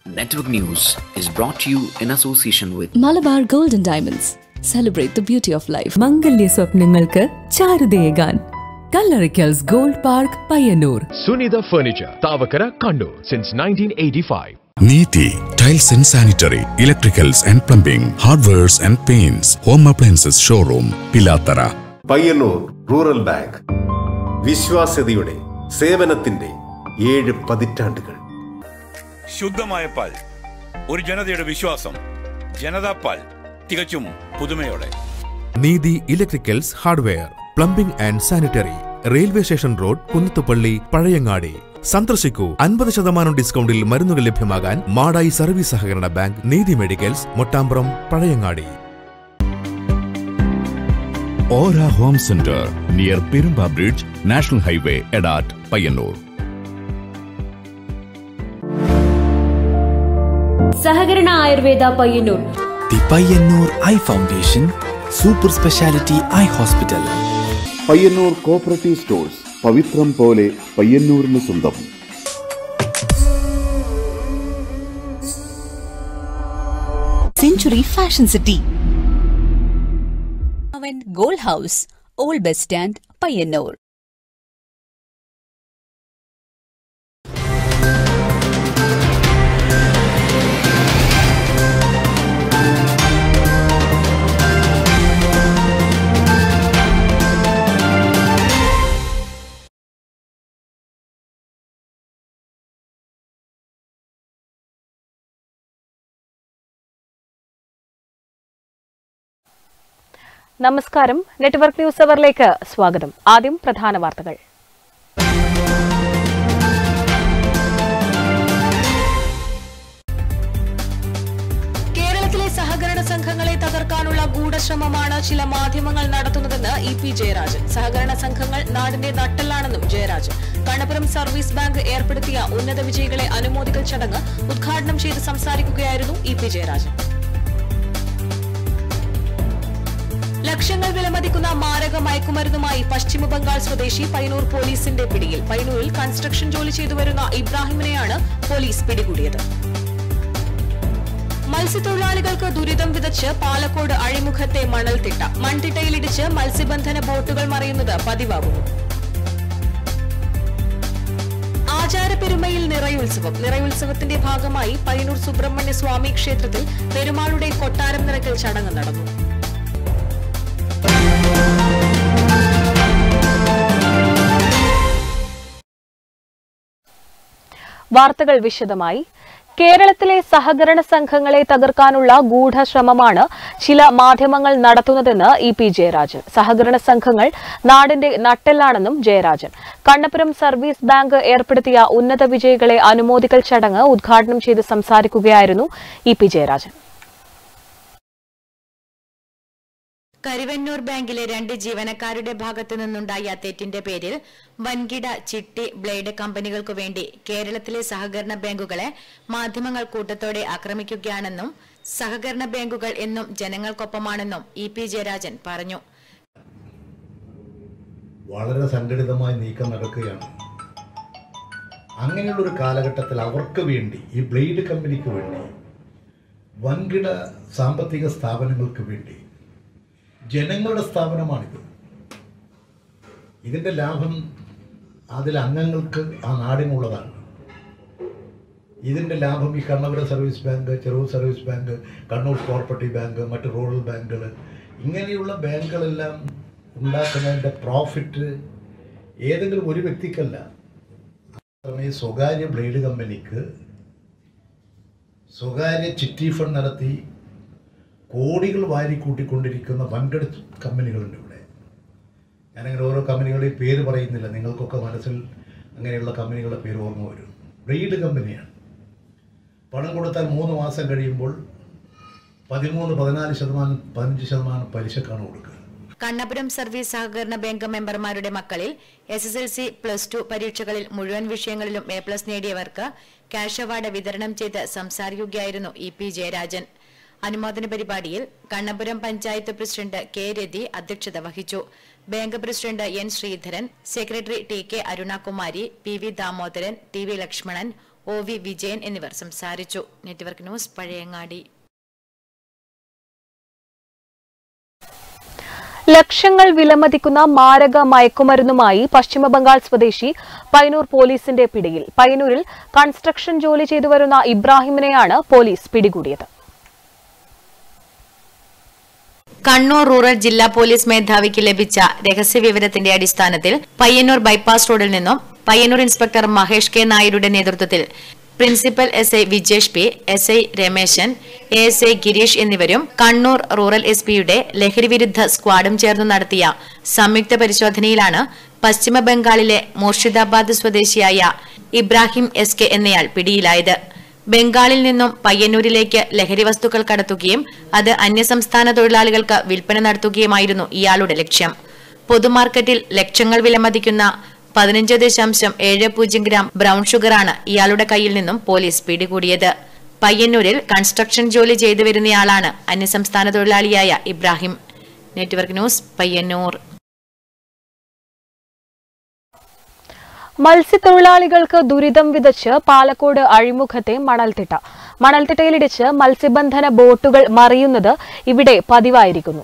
Network News is brought to you in association with Malabar gold and diamonds celebrate the beauty of life മംഗല്യ സ്വപ്നങ്ങൾക്ക് ചാരുതയേകാൻ Kallarakkals gold park Payyanur Sunitha Furniture, Tavakara, Kannur since 1985. Neethi tiles and sanitary electricals and plumbing hardwares and paints home appliances showroom Pilathara Payyanur rural bank വിശ്വാസ്യതയുടെ സേവനത്തിന്റെ ഏഴ് പതിറ്റാണ്ടുകൾ ശുദ്ധമായ പാൽ ഒരു ജനതയുടെ വിശ്വാസം ജനതാ പാൽ തികച്ചും പുതുമയോടെ Neethi electricals hardware plumbing and sanitary railway station road Kunnathupalli Pazhayangadi സന്ദർശിക്കൂ അൻപത് ശതമാനം ഡിസ്കൗണ്ടിൽ മരുന്നുകൾ ലഭ്യമാകാൻ മാടായി സർവീസ് സഹകരണ ബാങ്ക് നീതി മെഡിക്കൽസ് മൊട്ടാമ്പ്രം പഴയങ്ങാടി ഓര home centre near Perumba bridge national highway Edat Payyanur സഹകരണ Ayurveda Payyanur the Payyanur eye foundation super speciality eye hospital Payyanur cooperative stores പവിത്രം പോലെ പയ്യന്നൂരിന് സ്വന്തം സെഞ്ചുറി ഫാഷൻ സിറ്റി അവൻ gold house old bus stand Payyanur നമസ്കാരം നെറ്റ്വർക്ക് ന്യൂസ് അവറിലേക്ക് സ്വാഗതം ആദ്യം പ്രധാന വാർത്തകൾ കേരളത്തിലെ സഹകരണ സംഘങ്ങളെ തകർക്കാനുള്ള ഗൂഢശ്രമമാണ് ചില മാധ്യമങ്ങൾ നടത്തുന്നതെന്ന് ഇ പി ജയരാജൻ സഹകരണ സംഘങ്ങൾ നാടിന്റെ നട്ടെല്ലാണെന്നും ജയരാജൻ കണ്ണപുരം സർവീസ് ബാങ്ക് ഏർപ്പെടുത്തിയ ഉന്നത വിജയികളെ അനുമോദിക്കൽ ചടങ്ങ് ഉദ്ഘാടനം ചെയ്ത് സംസാരിക്കുകയായിരുന്നു ഇ പി ജയരാജൻ ലക്ഷങ്ങൾ വിലമതിക്കുന്ന മാരക മയക്കുമരുന്നുമായി പശ്ചിമബംഗാൾ സ്വദേശി പയ്യന്നൂർ പോലീസിന്റെ പിടിയിൽ പയ്യന്നൂരിൽ കൺസ്ട്രക്ഷൻ ജോലി ചെയ്തു വരുന്ന ഇബ്രാഹിമിനെയാണ് പോലീസ് പിടികൂടിയത് മത്സ്യത്തൊഴിലാളികൾക്ക് ദുരിതം വിതച്ച് പാലക്കോട് അഴിമുഖത്തെ മണൽത്തിട്ട മൺതിട്ടയിലിടിച്ച് മത്സ്യബന്ധന ബോട്ടുകൾ മറിയുന്നത് പതിവാകുന്നു ആചാരപ്പെരുമയിൽ നിറയുത്സവം നിറയുത്സവത്തിന്റെ ഭാഗമായി പയ്യന്നൂർ സുബ്രഹ്മണ്യ സ്വാമി ക്ഷേത്രത്തിൽ പെരുമാളുടെ കൊട്ടാരം നിറയ്ക്കൽ ചടങ്ങ് നടന്നു വാർത്തകൾ വിശദമായി കേരളത്തിലെ സഹകരണ സംഘങ്ങളെ തകർക്കാനുള്ള ഗൂഢശ്രമമാണ് ചില മാധ്യമങ്ങൾ നടത്തുന്നതെന്ന് ഇ പി ജയരാജൻ സഹകരണ സംഘങ്ങൾ നാടിന്റെ നട്ടെല്ലാണെന്നും ജയരാജൻ കണ്ണപുരം സർവീസ് ബാങ്ക് ഏർപ്പെടുത്തിയ ഉന്നത വിജയികളെ അനുമോദിക്കൽ ചടങ്ങ് ഉദ്ഘാടനം ചെയ്ത് സംസാരിക്കുകയായിരുന്നു ഇ പി ജയരാജൻ കരുവന്നൂർ ബാങ്കിലെ രണ്ട് ജീവനക്കാരുടെ ഭാഗത്തു നിന്നുണ്ടായ തെറ്റിന്റെ പേരിൽ വൻകിട ചിട്ടി ബ്ലേഡ് കമ്പനികൾക്കു വേണ്ടി കേരളത്തിലെ സഹകരണ ബാങ്കുകളെ മാധ്യമങ്ങൾ കൂട്ടത്തോടെ ആക്രമിക്കുകയാണെന്നും സഹകരണ ബാങ്കുകൾ എന്നും ജനങ്ങൾക്കൊപ്പമാണെന്നും ഇ പി ജയരാജൻ പറഞ്ഞു വളരെ സംഘടിതമായി നീക്കം നടക്കുകയാണ് അങ്ങനെയുള്ളൊരു കാലഘട്ടത്തിൽ അവർക്ക് വേണ്ടി ഈ ബ്ലേഡ് കമ്പനിക്ക് വേണ്ടി വൻകിട സാമ്പത്തിക സ്ഥാപനങ്ങൾക്ക് വേണ്ടി ജനങ്ങളുടെ സ്ഥാപനമാണിത് ഇതിൻ്റെ ലാഭം അതിൽ അംഗങ്ങൾക്ക് ആ നാടിനുള്ളതാണ് ഇതിൻ്റെ ലാഭം ഈ Kannapura service bank Cherupur service bank Kannur cooperative bank മറ്റ് റൂറൽ ബാങ്കുകൾ ഇങ്ങനെയുള്ള ബാങ്കുകളെല്ലാം ഉണ്ടാക്കുന്നതിൻ്റെ പ്രോഫിറ്റ് ഏതെങ്കിലും ഒരു വ്യക്തിക്കല്ല മാത്രമേ സ്വകാര്യ ബ്ലേഡ് കമ്പനിക്ക് സ്വകാര്യ ചിറ്റി ഫണ്ട് നടത്തി കോടികൾ വാരിക്കൂട്ടിക്കൊണ്ടിരിക്കുന്ന വൻകിട കമ്പനികളുണ്ട് ഇവിടെ ഞാനങ്ങനെ ഓരോ കമ്പനികളുടെയും പേര് പറയുന്നില്ല നിങ്ങൾക്കൊക്കെ മനസ്സിൽ അങ്ങനെയുള്ള കമ്പനികളുടെ പേര് ഓർമ്മ വരും ബ്രീഡ് കമ്പനിയാണ് പണം കൊടുത്താൽ മൂന്ന് മാസം കഴിയുമ്പോൾ പതിമൂന്ന് പതിനാല് ശതമാനം പതിനഞ്ച് ശതമാനം പലിശക്കാണ് കൊടുക്കുക കണ്ണപുരം സർവീസ് സഹകരണ ബാങ്ക് മെമ്പർമാരുടെ മക്കളിൽ S S L C plus two പരീക്ഷകളിൽ മുഴുവൻ വിഷയങ്ങളിലും എ പ്ലസ് നേടിയവർക്ക് ക്യാഷ് അവാർഡ് വിതരണം ചെയ്ത് സംസാരിക്കുകയായിരുന്നു ഇ പി ജയരാജൻ അനുമോദന പരിപാടിയിൽ കണ്ണപുരം പഞ്ചായത്ത് പ്രസിഡന്റ് കെ രതി അധ്യക്ഷത വഹിച്ചു bank president N Sreedharan secretary T K Arunakumari P V Damodaran T V Lakshmanan O V Vijayan എന്നിവർ സംസാരിച്ചു നെറ്റ്വർക്ക് ന്യൂസ് പഴയങ്ങാടി ലക്ഷങ്ങൾ വിലമതിക്കുന്ന മാരക മയക്കുമരുന്നുമായി പശ്ചിമബംഗാൾ സ്വദേശി പയ്യന്നൂർ പോലീസിന്റെ പിടിയിൽ പയ്യന്നൂരിൽ കൺസ്ട്രക്ഷൻ ജോലി ചെയ്തു വരുന്ന ഇബ്രാഹിമിനെയാണ് പോലീസ് പിടികൂടിയത് കണ്ണൂർ റൂറൽ ജില്ലാ പോലീസ് മേധാവിക്ക് ലഭിച്ച രഹസ്യവിവരത്തിന്റെ അടിസ്ഥാനത്തിൽ പയ്യന്നൂർ ബൈപ്പാസ് റോഡിൽ നിന്നും പയ്യന്നൂർ ഇൻസ്പെക്ടർ മഹേഷ് കെ നായരുടെ നേതൃത്വത്തിൽ principal S I Vijesh P S I Rameshan A S I Girish എന്നിവരും കണ്ണൂർ റൂറൽ എസ് പിയുടെ ലഹരിവിരുദ്ധ സ്ക്വാഡും ചേർന്ന് നടത്തിയ സംയുക്ത പരിശോധനയിലാണ് പശ്ചിമ ബംഗാളിലെ മൂർഷിദാബാദ് സ്വദേശിയായ ഇബ്രാഹിം എസ് കെ എന്നയാൾ പിടിയിലായത് ബംഗാളിൽ നിന്നും പയ്യന്നൂരിലേക്ക് ലഹരി വസ്തുക്കൾ കടത്തുകയും അത് അന്യസംസ്ഥാന തൊഴിലാളികൾക്ക് വിൽപ്പന നടത്തുകയുമായിരുന്നു ഇയാളുടെ ലക്ഷ്യം പൊതുമാർക്കറ്റിൽ ലക്ഷങ്ങൾ വിലമതിക്കുന്ന പതിനഞ്ച് ദശാംശം ഏഴ് പൂജ്യം ഗ്രാം ബ്രൌൺ ഷുഗറാണ് ഇയാളുടെ കയ്യിൽ നിന്നും പോലീസ് പിടികൂടിയത് പയ്യന്നൂരിൽ കൺസ്ട്രക്ഷൻ ജോലി ചെയ്തു വരുന്നയാളാണ് അന്യസംസ്ഥാന തൊഴിലാളിയായ ഇബ്രാഹിം നെറ്റ്വർക്ക് ന്യൂസ് പയ്യന്നൂർ മത്സ്യത്തൊഴിലാളികൾക്ക് ദുരിതം വിതച്ച് പാലക്കോട് അഴിമുഖത്തെ മണൽത്തിട്ട മണൽത്തിട്ടയിലിടിച്ച് മത്സ്യബന്ധന ബോട്ടുകൾ മറിയുന്നത് ഇവിടെ പതിവായിരിക്കുന്നു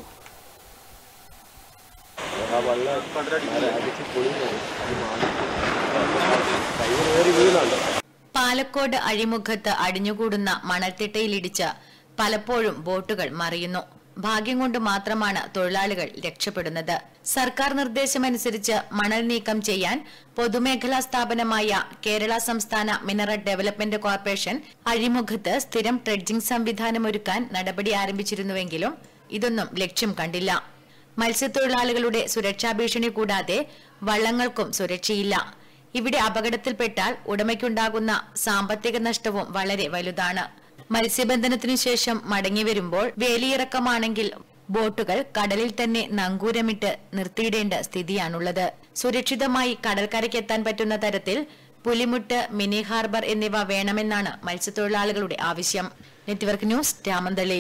പാലക്കോട് അഴിമുഖത്ത് അടിഞ്ഞുകൂടുന്ന മണൽത്തിട്ടയിലിടിച്ച് പലപ്പോഴും ബോട്ടുകൾ മറിയുന്നു ഭാഗ്യം കൊണ്ട് മാത്രമാണ് തൊഴിലാളികൾ രക്ഷപ്പെടുന്നത് സർക്കാർ നിർദ്ദേശമനുസരിച്ച് മണൽ നീക്കം ചെയ്യാൻ പൊതുമേഖലാ സ്ഥാപനമായ കേരള സംസ്ഥാന മിനറൽ ഡെവലപ്മെന്റ് കോർപ്പറേഷൻ അഴിമുഖത്ത് സ്ഥിരം ട്രെഡ്ജിംഗ് സംവിധാനമൊരുക്കാൻ നടപടി ആരംഭിച്ചിരുന്നുവെങ്കിലും ഇതൊന്നും ലക്ഷ്യം കണ്ടില്ല മത്സ്യത്തൊഴിലാളികളുടെ സുരക്ഷാ ഭീഷണി കൂടാതെ വള്ളങ്ങൾക്കും സുരക്ഷയില്ല ഇവിടെ അപകടത്തിൽപ്പെട്ടാൽ ഉടമയ്ക്കുണ്ടാകുന്ന സാമ്പത്തിക നഷ്ടവും വളരെ വലുതാണ് മത്സ്യബന്ധനത്തിനു ശേഷം മടങ്ങി വരുമ്പോൾ വേലിയിറക്കമാണെങ്കിൽ ബോട്ടുകൾ കടലിൽ തന്നെ നങ്കൂരമിട്ട് നിർത്തിയിടേണ്ട സ്ഥിതിയാണുള്ളത് സുരക്ഷിതമായി കടൽക്കരയ്ക്കെത്താൻ പറ്റുന്ന തരത്തിൽ പുലിമുട്ട് മിനി ഹാർബർ എന്നിവ വേണമെന്നാണ് മത്സ്യത്തൊഴിലാളികളുടെ ആവശ്യം നെറ്റ്വർക്ക് ന്യൂസ് രാമന്തളി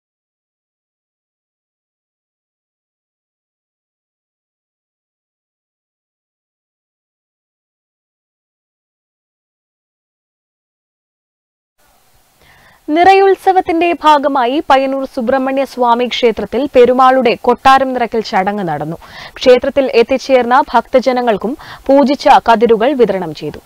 നിറയുത്സവത്തിന്റെ ഭാഗമായി പയ്യന്നൂർ സുബ്രഹ്മണ്യ സ്വാമി ക്ഷേത്രത്തിൽ പെരുമാളുടെ കൊട്ടാരം നിറയ്ക്കൽ ചടങ്ങ് നടന്നു ക്ഷേത്രത്തിൽ എത്തിച്ചേർന്ന ഭക്തജനങ്ങൾക്കും പൂജിച്ച കതിരുകൾ വിതരണം ചെയ്തു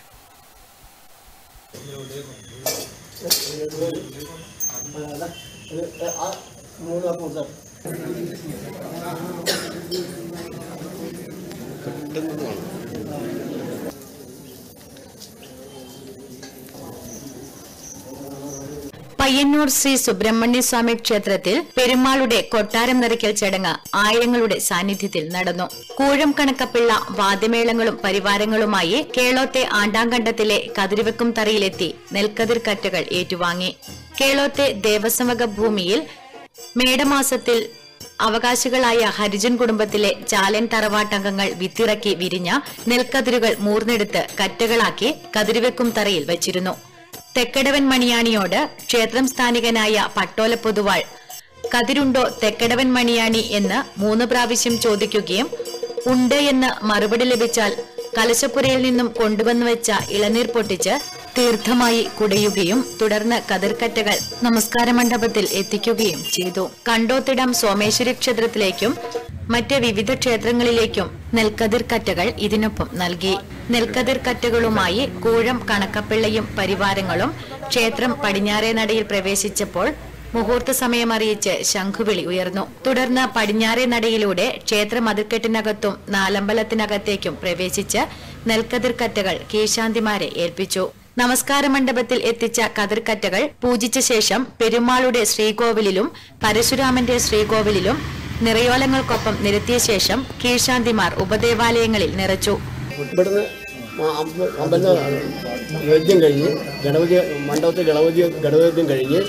പയ്യന്നൂർ ശ്രീ സുബ്രഹ്മണ്യ സ്വാമി ക്ഷേത്രത്തിൽ പെരുമാളുടെ കൊട്ടാരം നിറയ്ക്കൽ ചടങ്ങ് ആയിരങ്ങളുടെ സാന്നിധ്യത്തിൽ നടന്നു കൂഴം കണക്കപ്പിള്ള വാദ്യമേളങ്ങളും പരിവാരങ്ങളുമായി കേളോത്തെ ആണ്ടാങ്കണ്ടത്തിലെ കതിരുവെക്കും തറയിലെത്തി നെൽക്കതിർ കറ്റകൾ ഏറ്റുവാങ്ങി കേളോത്തെ ദേവസ്വമക ഭൂമിയിൽ മേടമാസത്തിൽ അവകാശികളായ ഹരിജൻ കുടുംബത്തിലെ ചാലൻ തറവാട്ടംഗങ്ങൾ വിത്തിറക്കി വിരിഞ്ഞ നെൽക്കതിരുകൾ മൂർന്നെടുത്ത് കറ്റകളാക്കി കതിരുവെക്കും തറയിൽ വച്ചിരുന്നു തെക്കടവൻ മണിയാണിയോട് ക്ഷേത്രം സ്ഥാനികനായ പട്ടോല പൊതുവാൾ കതിരുണ്ടോ തെക്കടവൻ മണിയാണി എന്ന് മൂന്ന് പ്രാവശ്യം ചോദിക്കുകയും ഉണ്ട് എന്ന് മറുപടി ലഭിച്ചാൽ കലശപ്പുരയിൽ നിന്നും കൊണ്ടുവന്നു വെച്ച ഇളനീർ പൊട്ടിച്ച് തീർത്ഥമായി കുടയുകയും തുടർന്ന് കതിർക്കറ്റകൾ നമസ്കാര മണ്ഡപത്തിൽ എത്തിക്കുകയും ചെയ്തു കണ്ടോത്തിടം സോമേശ്വരി ക്ഷേത്രത്തിലേക്കും മറ്റ് വിവിധ ക്ഷേത്രങ്ങളിലേക്കും നെൽക്കതിർ കറ്റകൾ ഇതിനൊപ്പം നൽകി നെൽക്കതിർ കറ്റകളുമായി കൂഴം കണക്കപ്പിള്ളയും പരിവാരങ്ങളും ക്ഷേത്രം പടിഞ്ഞാറേ നടയിൽ പ്രവേശിച്ചപ്പോൾ മുഹൂർത്ത സമയമറിയിച്ച് ശംഖുവിളി ഉയർന്നു തുടർന്ന് പടിഞ്ഞാറേ നടയിലൂടെ ക്ഷേത്ര മതിൽക്കെട്ടിനകത്തും നാലമ്പലത്തിനകത്തേക്കും പ്രവേശിച്ച് നെൽക്കതിർ കറ്റകൾ കീശാന്തിമാരെ ഏൽപ്പിച്ചു നമസ്കാര മണ്ഡപത്തിൽ എത്തിച്ച കതിർക്കറ്റകൾ പൂജിച്ച ശേഷം പെരുമാളുടെ ശ്രീകോവിലിലും പരശുരാമന്റെ ശ്രീകോവിലിലും നിറയോലങ്ങൾക്കൊപ്പം നിരത്തിയ ശേഷം കീഴ്ശാന്തിമാർ ഉപദേവാലയങ്ങളിൽ നിറച്ചു ഇവിടുന്ന് അമ്പലം യജ്ഞം കഴിഞ്ഞ് ഗണപതി മണ്ഡപത്തിൽ ഗണപതി ഗണപതിയും കഴിഞ്ഞ്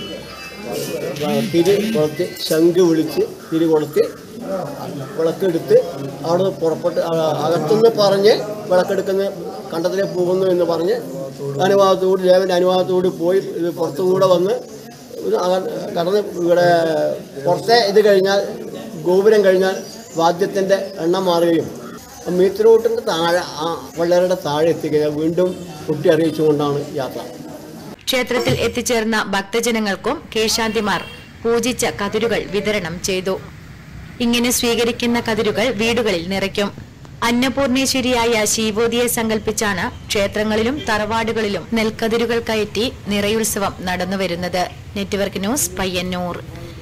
തിരി കൊളുത്തി ശംഖ് വിളിച്ച് തിരി കൊളുത്തി വിളക്കെടുത്ത് അവിടെ പുറപ്പെട്ട് അകത്തുനിന്ന് പറഞ്ഞ് വിളക്കെടുക്കുന്ന കണ്ടത്തിലേക്ക് പോകുന്നു എന്ന് പറഞ്ഞ് അനുവാദത്തോട് ദേവൻ്റെ അനുവാദത്തോട് പോയി ഇത് പുറത്തുകൂടെ വന്ന് ഇത് അക- കടന്ന് ഇവിടെ പുറത്തെ ഇത് കഴിഞ്ഞാൽ ഗോപുരം കഴിഞ്ഞാൽ വാദ്യത്തിൻ്റെ എണ്ണം മാറുകയും മീറ്റർ റൂട്ടിൻ്റെ താഴെ ആ പിള്ളേരുടെ താഴെ എത്തിക്കഴിഞ്ഞാൽ വീണ്ടും കുട്ടി അറിയിച്ചുകൊണ്ടാണ് യാത്ര ക്ഷേത്രത്തിൽ എത്തിച്ചേർന്ന ഭക്തജനങ്ങൾക്കും കേശാന്തിമാർ പൂജിച്ച കതിരുകൾ വിതരണം ചെയ്തു ഇങ്ങനെ സ്വീകരിക്കുന്ന കതിരുകൾ വീടുകളിൽ നിറയ്ക്കും അന്നപൂർണേശ്വരിയായ ശീവോതിയെ സങ്കല്പിച്ചാണ് ക്ഷേത്രങ്ങളിലും തറവാടുകളിലും നെൽക്കതിരുകൾ കയറ്റി നിറയുത്സവം നടന്നുവരുന്നത് നെറ്റ്വർക്ക് ന്യൂസ് പയ്യന്നൂർ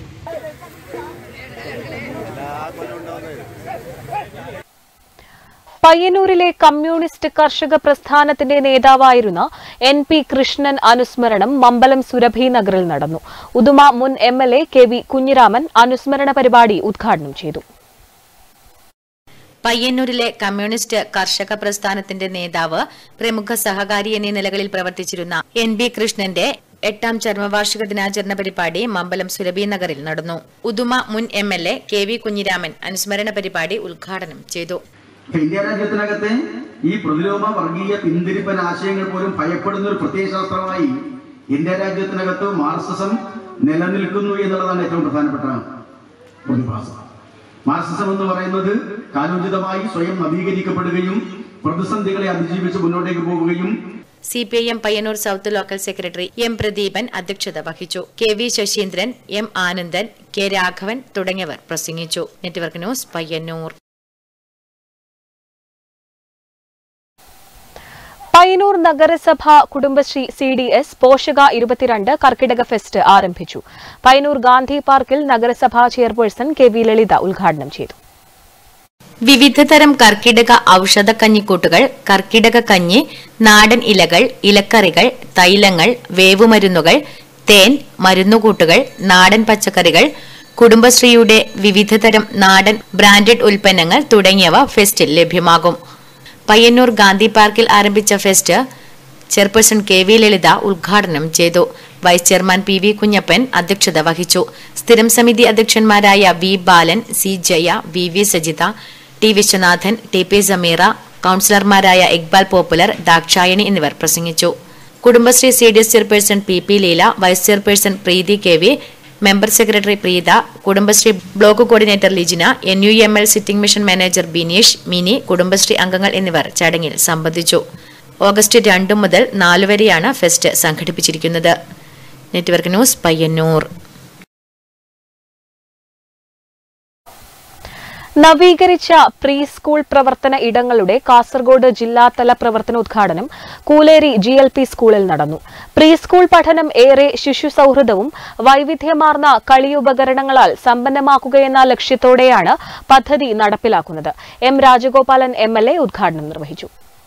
പയ്യന്നൂരിലെ കമ്മ്യൂണിസ്റ്റ് കർഷക പ്രസ്ഥാനത്തിന്റെ നേതാവായിരുന്ന എൻ പി കൃഷ്ണൻ അനുസ്മരണം മമ്പലം സുരഭി നഗറിൽ നടന്നു ഉദുമ മുൻ M L A K V Kunhiraman അനുസ്മരണ പരിപാടി ഉദ്ഘാടനം ചെയ്തു പയ്യന്നൂരിലെ കമ്മ്യൂണിസ്റ്റ് കർഷക പ്രസ്ഥാനത്തിന്റെ നേതാവ് പ്രമുഖ സഹകാരി എന്നീ നിലകളിൽ പ്രവർത്തിച്ചിരുന്ന എൻ ബി കൃഷ്ണന്റെ എട്ടാം ചരമവാർഷിക ദിനാചരണ പരിപാടി മമ്പലം സുരഭി നഗറിൽ നടന്നു ഉദുമ മുൻ M L A K V Kunhiraman അനുസ്മരണ പരിപാടി ഉദ്ഘാടനം ചെയ്തു ഇപ്പൊ ഇന്ത്യ രാജ്യത്തിനകത്ത് ഈ പ്രതിലോമ വർഗീയ പിന്തിരിപ്പൻ ആശയങ്ങൾ പോലും ഭയപ്പെടുന്ന ഒരു പ്രത്യയശാസ്ത്രമായി ഇന്ത്യ രാജ്യത്തിനകത്ത് മാർക്സിസം നിലനിൽക്കുന്നു എന്നുള്ളതാണ് ഏറ്റവും പ്രധാനപ്പെട്ട പ്രതിഭാസം മാർക്സിസം എന്ന് പറയുന്നത് കാലോചിതമായി സ്വയം നവീകരിക്കപ്പെടുകയും പ്രതിസന്ധികളെ അതിജീവിച്ച് മുന്നോട്ടേക്ക് പോവുകയും C P I M Payyanur south local secretary M Pradeepan അധ്യക്ഷത വഹിച്ചു K V Sasheendran M Anandan K Raghavan തുടങ്ങിയവർ പ്രസംഗിച്ചു നെറ്റ്വർക്ക് ന്യൂസ് പയ്യന്നൂർ പയ്യന്നൂർ നഗരസഭ കുടുംബശ്രീ സി ഡി എസ് പോഷക ഇരുപത്തിരണ്ട് കർക്കിടക ഫെസ്റ്റ് ആരംഭിച്ചു പയ്യന്നൂർ ഗാന്ധി പാർക്കിൽ നഗരസഭാ ചെയർപേഴ്സൺ കെ വി ലളിത ഉദ്ഘാടനം ചെയ്തു വിവിധതരം കർക്കിടക ഔഷധ കഞ്ഞിക്കൂട്ടുകൾ കർക്കിടക കഞ്ഞി നാടൻ ഇലകൾ ഇലക്കറികൾ തൈലങ്ങൾ വേവുമരുന്നുകൾ തേൻ മരുന്നുകൂട്ടുകൾ നാടൻ പച്ചക്കറികൾ കുടുംബശ്രീയുടെ വിവിധതരം നാടൻ ബ്രാൻഡഡ് ഉൽപ്പന്നങ്ങൾ തുടങ്ങിയവ ഫെസ്റ്റിൽ ലഭ്യമാകും പയ്യന്നൂർ ഗാന്ധി പാർക്കിൽ ആരംഭിച്ച fest chairperson K V Lalitha ഉദ്ഘാടനം ചെയ്തു vice chairman P V Kunhappan അധ്യക്ഷത വഹിച്ചു സ്ഥിരം സമിതി അധ്യക്ഷന്മാരായ V Balan C Jaya V V Sajitha T Viswanathan T P Sameera കൌൺസിലർമാരായ ഇക്ബാൽ പോപ്പുലർ ദാക്ഷായണി എന്നിവർ പ്രസംഗിച്ചു Kudumbashree C D S chairperson P P Leela vice chairperson Preethi K V member secretary Preetha Kudumbashree block coordinator Lijina N U M L sitting mission manager Bineesh Mini Kudumbashree അംഗങ്ങൾ എന്നിവർ ചടങ്ങിൽ സംബന്ധിച്ചു ഓഗസ്റ്റ് രണ്ട് മുതൽ നാല് വരെയാണ് ഫെസ്റ്റ് സംഘടിപ്പിച്ചിരിക്കുന്നത് നെറ്റ്വർക്ക് ന്യൂസ് പയ്യന്നൂർ നവീകരിച്ച പ്രീ സ്കൂൾ പ്രവർത്തന ഇടങ്ങളുടെ കാസർഗോഡ് ജില്ലാതല പ്രവർത്തനോദ്ഘാടനം കൂലേരി ജി എൽ പി സ്കൂളിൽ നടന്നു പ്രീ സ്കൂൾ പഠനം ഏറെ ശിശു സൌഹൃദവും വൈവിധ്യമാർന്ന കളിയുപകരണങ്ങളാൽ സമ്പന്നമാക്കുകയെന്ന ലക്ഷ്യത്തോടെയാണ് പദ്ധതി നടപ്പിലാക്കുന്നത് M Rajagopalan M L A ഉദ്ഘാടനം നിർവഹിച്ചു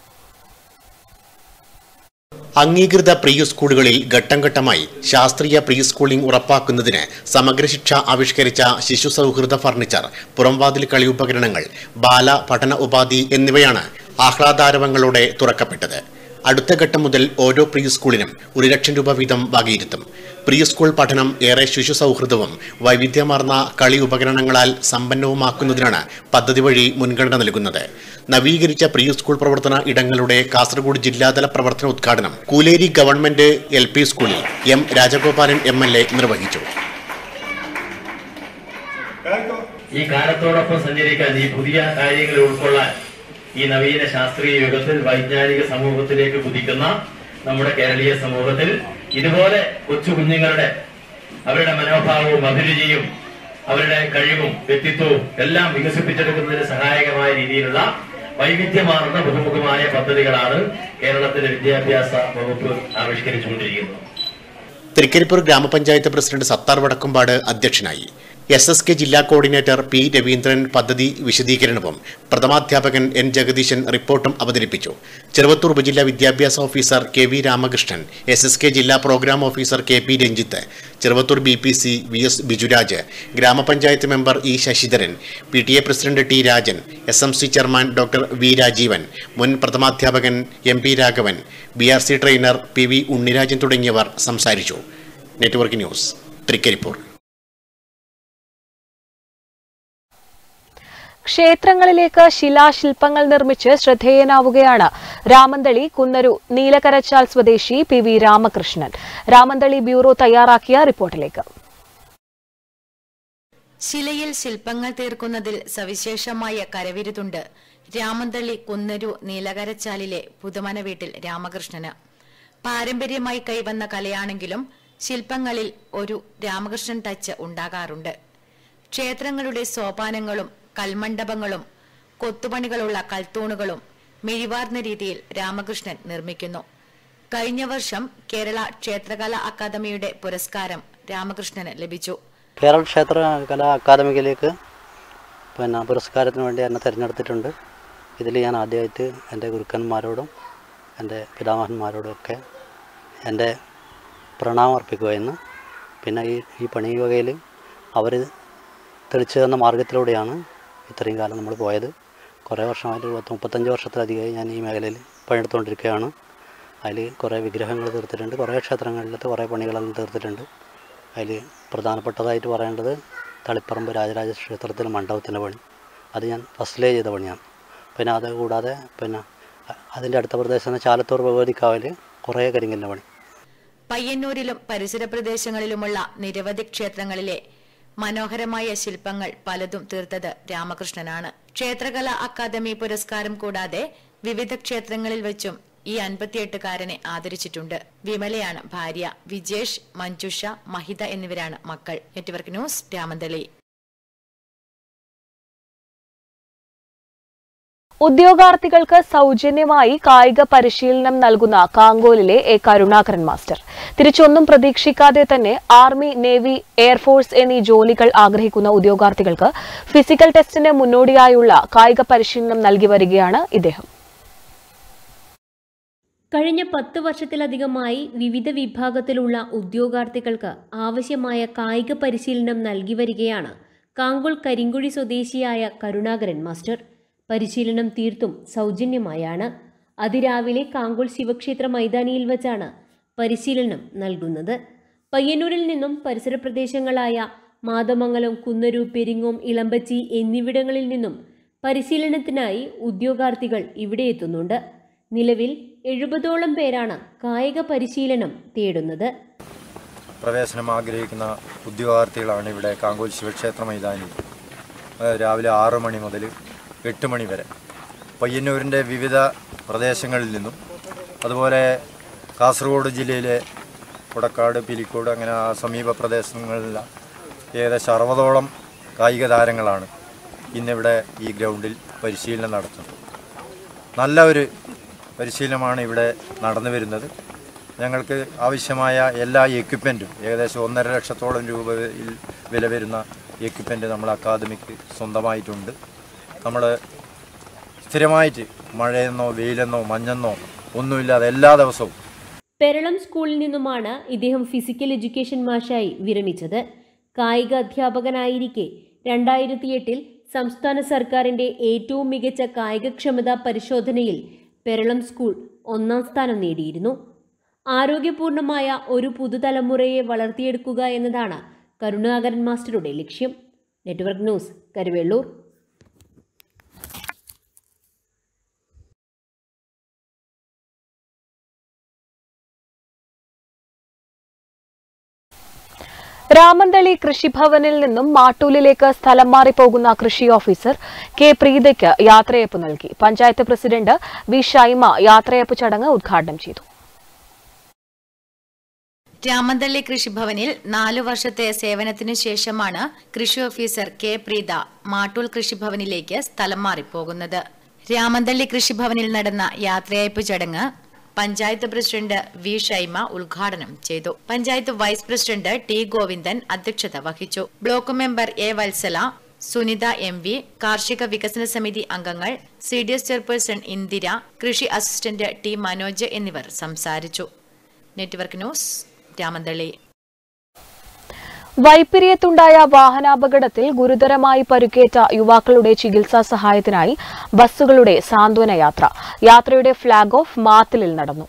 അംഗീകൃത പ്രീ സ്കൂളുകളിൽ ഘട്ടം ഘട്ടമായി ശാസ്ത്രീയ പ്രീ സ്കൂളിംഗ് ഉറപ്പാക്കുന്നതിന് സമഗ്ര ശിക്ഷ ആവിഷ്കരിച്ച ശിശു സൗഹൃദ ഫർണിച്ചർ പുറംവാതിൽ കളിയുപകരണങ്ങൾ ബാല പഠന ഉപാധി എന്നിവയാണ് ആഹ്ലാദാരവങ്ങളോടെ തുറക്കപ്പെട്ടത് അടുത്ത ഘട്ടം മുതൽ ഓരോ പ്രീ സ്കൂളിനും ഒരു ലക്ഷം രൂപ വീതം വകയിരുത്തും പ്രീ സ്കൂൾ പഠനം ഏറെ ശിശു സൗഹൃദവും വൈവിധ്യമാർന്ന കളി ഉപകരണങ്ങളാൽ സമ്പന്നവുമാക്കുന്നതിനാണ് പദ്ധതി വഴി മുൻഗണന നൽകുന്നത് നവീകരിച്ച പ്രീ സ്കൂൾ പ്രവർത്തന ഇടങ്ങളുടെ കാസർഗോഡ് ജില്ലാതല പ്രവർത്തന ഉദ്ഘാടനം കൂലേരി ഗവൺമെന്റ് എൽ പി സ്കൂളിൽ M Rajagopalan M L A നിർവഹിച്ചു ഈ കാലത്തോടൊപ്പം സഞ്ചരിക്കാൻ ഈ പുതിയ കാര്യങ്ങൾ ഉൾക്കൊള്ളാൻ ഈ നവീന ശാസ്ത്രീയ യുഗത്തിൽ വൈജ്ഞാനിക സമൂഹത്തിലേക്ക് കുതിക്കുന്ന നമ്മുടെ കേരളീയ സമൂഹത്തിൽ ഇതുപോലെ കൊച്ചു കുഞ്ഞുങ്ങളുടെ അവരുടെ മനോഭാവവും അഭിരുചിയും അവരുടെ കഴിവും വ്യക്തിത്വവും എല്ലാം വികസിപ്പിച്ചെടുക്കുന്നതിന് സഹായകമായ രീതിയിലുള്ള വൈവിധ്യമാർന്ന ബഹുമുഖമായ പദ്ധതികളാണ് കേരളത്തിലെ വിദ്യാഭ്യാസ വകുപ്പ് ആവിഷ്കരിച്ചുകൊണ്ടിരിക്കുന്നത് തൃക്കരിപ്പൂർ ഗ്രാമപഞ്ചായത്ത് പ്രസിഡന്റ് സത്താർ വടക്കുംപാട് അധ്യക്ഷനായി എസ് എസ് കെ ജില്ലാ കോർഡിനേറ്റർ പി രവീന്ദ്രൻ പദ്ധതി വിശദീകരണവും പ്രഥമാധ്യാപകൻ എൻ ജഗദീശൻ റിപ്പോർട്ടും അവതരിപ്പിച്ചു ചെറുവത്തൂർ ഉപജില്ലാ വിദ്യാഭ്യാസ officer K V Ramakrishnan S S K ജില്ലാ programme officer K P Ranjith Cheruvathur B P C V S Bijuraj ഗ്രാമപഞ്ചായത്ത് member E Sasidharan P T A president T Rajan S M C chairman doctor V Rajeevan മുൻ പ്രഥമാധ്യാപകൻ M P Raghavan B R C trainer P V Unnirajan തുടങ്ങിയവർ സംസാരിച്ചു network news Trikaripur ക്ഷേത്രങ്ങളിലേക്ക് ശിലാശില്പങ്ങൾ നിർമ്മിച്ച് ശ്രദ്ധേയനാവുകയാണ് രാമന്തളി കുന്നരു നീലകരച്ചാൽ സ്വദേശി P V Ramakrishnan Ramanthali bureau തയ്യാറാക്കിയ റിപ്പോർട്ടിലേക്ക് ശിലയിൽ ശില്പങ്ങൾ തീർക്കുന്നതിൽ സവിശേഷമായ കരവിരുതുണ്ട് രാമന്തള്ളി കുന്നരു നീലകരച്ചാലിലെ പുതുമന വീട്ടിൽ രാമകൃഷ്ണന് പാരമ്പര്യമായി കൈവന്ന കലയാണെങ്കിലും ശില്പങ്ങളിൽ ഒരു രാമകൃഷ്ണൻ ടച്ച് ഉണ്ടാകാറുണ്ട് ക്ഷേത്രങ്ങളുടെ സോപാനങ്ങളും കൽമണ്ഡപങ്ങളും കൊത്തുപണികളുള്ള കൽത്തൂണുകളും മിഴിവാർന്ന രീതിയിൽ രാമകൃഷ്ണൻ നിർമ്മിക്കുന്നു കഴിഞ്ഞ വർഷം കേരള ക്ഷേത്രകലാ അക്കാദമിയുടെ പുരസ്കാരം രാമകൃഷ്ണന് ലഭിച്ചു കേരള ക്ഷേത്ര കലാ അക്കാദമിയിലേക്ക് പിന്നെ പുരസ്കാരത്തിന് വേണ്ടി എന്നെ തിരഞ്ഞെടുത്തിട്ടുണ്ട് ഇതിൽ ഞാൻ ആദ്യമായിട്ട് എൻ്റെ ഗുരുക്കന്മാരോടും എൻ്റെ പിതാമഹന്മാരോടും ഒക്കെ എൻ്റെ പ്രണാമം അർപ്പിക്കുകയെന്ന് പിന്നെ ഈ ഈ പണി വകയിൽ അവർ തെളിച്ചു തന്ന മാർഗത്തിലൂടെയാണ് ഇത്രയും കാലം നമ്മൾ പോയത് കുറേ വർഷമായിട്ട് പത്ത് മുപ്പത്തഞ്ച് വർഷത്തിലധികമായി ഞാൻ ഈ മേഖലയിൽ പണിയെടുത്തുകൊണ്ടിരിക്കുകയാണ് അതിൽ കുറേ വിഗ്രഹങ്ങൾ തീർത്തിട്ടുണ്ട് കുറേ ക്ഷേത്രങ്ങളിലത്തെ കുറേ പണികളെല്ലാം തീർത്തിട്ടുണ്ട് അതിൽ പ്രധാനപ്പെട്ടതായിട്ട് പറയേണ്ടത് തളിപ്പറമ്പ് രാജരാജ ക്ഷേത്രത്തിൽ മണ്ഡപത്തിൻ്റെ പണി അത് ഞാൻ ഫസ്റ്റിലേ ചെയ്ത പണിയാണ് പിന്നെ അത് കൂടാതെ പിന്നെ അതിൻ്റെ അടുത്ത പ്രദേശം ചാലത്തൂർ ഭഗവതിക്കാവിൽ കുറേ കരിങ്കലിൻ്റെ പണി പയ്യന്നൂരിലും പരിസര പ്രദേശങ്ങളിലുമുള്ള നിരവധി ക്ഷേത്രങ്ങളിലെ മനോഹരമായ ശില്പങ്ങൾ പലതും തീർത്തത് രാമകൃഷ്ണനാണ് ക്ഷേത്രകല അക്കാദമി പുരസ്കാരം കൂടാതെ വിവിധ ക്ഷേത്രങ്ങളിൽ വെച്ചും ഈ അൻപത്തിയെട്ടുകാരനെ ആദരിച്ചിട്ടുണ്ട് വിമലയാണ് ഭാര്യ വിജേഷ് മഞ്ജുഷ മഹിത എന്നിവരാണ് മക്കൾ നെറ്റ്വർക്ക് ന്യൂസ് രാമന്തളി ഉദ്യോഗാർത്ഥികൾക്ക് സൗജന്യമായി കായിക പരിശീലനം നൽകുന്ന കാങ്കോലിലെ എ കരുണാകരൻ മാസ്റ്റർ തിരിച്ചൊന്നും പ്രതീക്ഷിക്കാതെ തന്നെ ആർമി നേവി എയർഫോഴ്സ് എന്നീ ജോലികൾ ആഗ്രഹിക്കുന്ന ഉദ്യോഗാർത്ഥികൾക്ക് ഫിസിക്കൽ ടെസ്റ്റിന് മുന്നോടിയായുള്ള കായിക പരിശീലനം നൽകി വരികയാണ് ഇദ്ദേഹം കഴിഞ്ഞ പത്ത് വർഷത്തിലധികമായി വിവിധ വിഭാഗത്തിലുള്ള ഉദ്യോഗാർത്ഥികൾക്ക് ആവശ്യമായ കായിക പരിശീലനം നൽകി വരികയാണ് കാങ്കുൾ കരിങ്കുഴി സ്വദേശിയായ കരുണാകരൻ മാസ്റ്റർ പരിശീലനം തീർത്തും സൗജന്യമായാണ് അതിരാവിലെ കാങ്കുൾ ശിവക്ഷേത്ര മൈതാനിയിൽ വച്ചാണ് പരിശീലനം നൽകുന്നത് പയ്യന്നൂരിൽ നിന്നും പരിസര പ്രദേശങ്ങളായ മാതമംഗലം കുന്നരു പെരിങ്ങോം ഇളമ്പച്ചി എന്നിവിടങ്ങളിൽ നിന്നും പരിശീലനത്തിനായി ഉദ്യോഗാർത്ഥികൾ ഇവിടെ എത്തുന്നുണ്ട് നിലവിൽ എഴുപതോളം പേരാണ് കായിക പരിശീലനം തേടുന്നത് പ്രവേശനം ആഗ്രഹിക്കുന്ന ഉദ്യോഗാർത്ഥികളാണ് ഇവിടെ കാങ്കോൽ ശിവക്ഷേത്ര മൈതാനിൽ ഏഹ് രാവിലെ ആറ് മണി മുതൽ എട്ട് മണി വരെ പയ്യന്നൂരിൻ്റെ വിവിധ പ്രദേശങ്ങളിൽ നിന്നും അതുപോലെ കാസർഗോഡ് ജില്ലയിലെ കുടക്കാട് പിലിക്കോട് അങ്ങനെ ആ സമീപ പ്രദേശങ്ങളിലെ ഏകദേശം അറുപതോളം കായിക താരങ്ങളാണ് ഇന്നിവിടെ ഈ ഗ്രൗണ്ടിൽ പരിശീലനം നടത്തുന്നത് നല്ല ഒരു പരിശീലനമാണ് ഇവിടെ നടന്നു വരുന്നത് ഞങ്ങൾക്ക് ആവശ്യമായ എല്ലാ എക്യുപ്മെൻറ്റും ഏകദേശം ഒന്നര ലക്ഷത്തോളം രൂപയിൽ വില വരുന്ന എക്യുപ്മെൻറ്റ് നമ്മൾ അക്കാദമിക്ക് സ്വന്തമായിട്ടുണ്ട് നമ്മൾ സ്ഥിരമായിട്ട് മഴയെന്നോ വെയിലെന്നോ മഞ്ഞെന്നോ ഒന്നുമില്ലാതെ എല്ലാ ദിവസവും പെരളം സ്കൂളിൽ നിന്നുമാണ് ഇദ്ദേഹം ഫിസിക്കൽ എഡ്യൂക്കേഷൻ മാഷായി വിരമിച്ചത് കായിക അധ്യാപകനായിരിക്കെ രണ്ടായിരത്തി എട്ടിൽ സംസ്ഥാന സർക്കാരിന്റെ ഏറ്റവും മികച്ച കായികക്ഷമതാ പരിശോധനയിൽ പെരളം സ്കൂൾ ഒന്നാം സ്ഥാനം നേടിയിരുന്നു ആരോഗ്യപൂർണമായ ഒരു പുതുതലമുറയെ വളർത്തിയെടുക്കുക എന്നതാണ് കരുണാകരൻ മാസ്റ്ററുടെ ലക്ഷ്യം നെറ്റ്വർക്ക് ന്യൂസ് കരുവെള്ളൂർ രാമന്തളി കൃഷിഭവനിൽ നിന്നും മാട്ടൂലിലേക്ക് സ്ഥലം മാറിപ്പോകുന്ന കൃഷി ഓഫീസർ കെ പ്രീതയ്ക്ക് യാത്രയപ്പ് നൽകി പഞ്ചായത്ത് പ്രസിഡന്റ് വി ഷൈമ യാത്രയപ്പ് ചടങ്ങ് ഉദ്ഘാടനം ചെയ്തു രാമന്തള്ളി കൃഷിഭവനിൽ നാലു വർഷത്തെ സേവനത്തിനു ശേഷമാണ് കൃഷി ഓഫീസർ കെ പ്രീത മാട്ടൂൽ കൃഷിഭവനിലേക്ക് സ്ഥലം മാറിപ്പോകുന്നത് രാമന്തള്ളി കൃഷിഭവനിൽ നടന്ന യാത്രയയപ്പ് ചടങ്ങ് പഞ്ചായത്ത് പ്രസിഡന്റ് വി ഷൈമ ഉദ്ഘാടനം ചെയ്തു panchayat vice president T Govindan അധ്യക്ഷത വഹിച്ചു block member A Vatsala Sunitha M V കാർഷിക വികസന സമിതി അംഗങ്ങൾ C D S chairperson Indira കൃഷി അസിസ്റ്റന്റ് ടി മനോജ് എന്നിവർ സംസാരിച്ചു നെറ്റ്വർക്ക് ന്യൂസ് രാമന്തളി വൈപ്പിരിയത്തുണ്ടായ വാഹനാപകടത്തിൽ ഗുരുതരമായി പരുക്കേറ്റ യുവാക്കളുടെ ചികിത്സാ സഹായത്തിനായി ബസ്സുകളുടെ സാന്ത്വന യാത്ര യാത്രയുടെ ഫ്ളാഗ് ഓഫ് മാത്തിലിൽ നടന്നു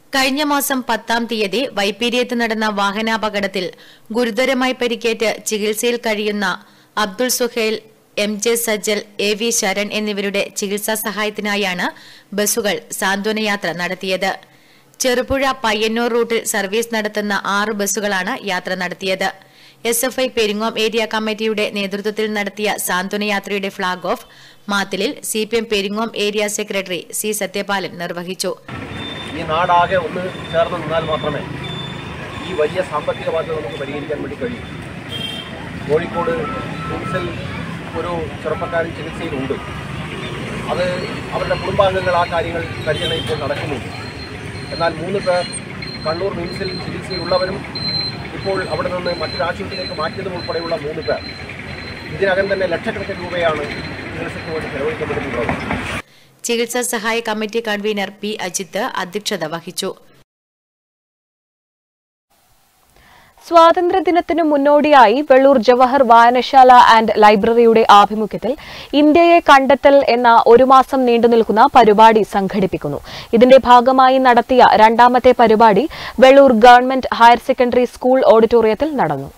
കഴിഞ്ഞ മാസം പത്താം തീയതി വൈപ്പീരിയത്ത് നടന്ന വാഹനാപകടത്തിൽ ഗുരുതരമായി പരിക്കേറ്റ് ചികിത്സയിൽ കഴിയുന്ന Abdul Suhail M J Sajjal A V Sharan എന്നിവരുടെ ചികിത്സാ സഹായത്തിനായാണ് ബസ്സുകൾ സാന്ത്വനയാത്ര നടത്തിയത് ചെറുപുഴ പയ്യന്നൂർ റൂട്ടിൽ സർവീസ് നടത്തുന്ന ആറ് ബസ്സുകളാണ് യാത്ര നടത്തിയത് S F I Peringome area കമ്മിറ്റിയുടെ നേതൃത്വത്തിൽ നടത്തിയ സാന്ത്വനയാത്രയുടെ ഫ്ളാഗ് ഓഫ് മാത്തിലിൽ C P M Peringome area secretary C Sathyapalan നിർവഹിച്ചു ഈ നാടാകെ ഒന്ന് ചേർന്ന് നിന്നാൽ മാത്രമേ ഈ വലിയ സാമ്പത്തിക ബാധ്യത നമുക്ക് പരിഹരിക്കാൻ വേണ്ടി കഴിയൂ കോഴിക്കോട് കിംസിൽ ഒരു ചെറുപ്പക്കാരൻ ചികിത്സയിലുണ്ട് അത് അവരുടെ കുടുംബാംഗങ്ങൾ ആ കാര്യങ്ങൾ കഴിയണ ഇപ്പോൾ നടക്കുന്നുണ്ട് എന്നാൽ മൂന്ന് പേർ കണ്ണൂർ മിംസിൽ ചികിത്സയിലുള്ളവരും ഇപ്പോൾ അവിടെ നിന്ന് മറ്റൊരു ആശുപത്രിയിലേക്ക് മാറ്റിയതും ഉൾപ്പെടെയുള്ള മൂന്ന് പേർ ഇതിനകം തന്നെ ലക്ഷക്കണക്കിന് രൂപയാണ് ചികിത്സയ്ക്ക് വേണ്ടി ചെലവഴിക്കപ്പെടുന്നുള്ളത് ചികിത്സാ സഹായ കമ്മിറ്റി കൺവീനർ പി അജിത്ത് അധ്യക്ഷത വഹിച്ചു സ്വാതന്ത്ര്യദിനത്തിനു മുന്നോടിയായി വെള്ളൂർ ജവഹർ വായനശാല ആൻഡ് ലൈബ്രറിയുടെ ആഭിമുഖ്യത്തിൽ ഇന്ത്യയെ കണ്ടെത്തൽ എന്ന ഒരു മാസം നീണ്ടുനിൽക്കുന്ന പരിപാടി സംഘടിപ്പിക്കുന്നു ഇതിന്റെ ഭാഗമായി നടത്തിയ രണ്ടാമത്തെ പരിപാടി Vellur government higher secondary school ഓഡിറ്റോറിയത്തിൽ നടന്നു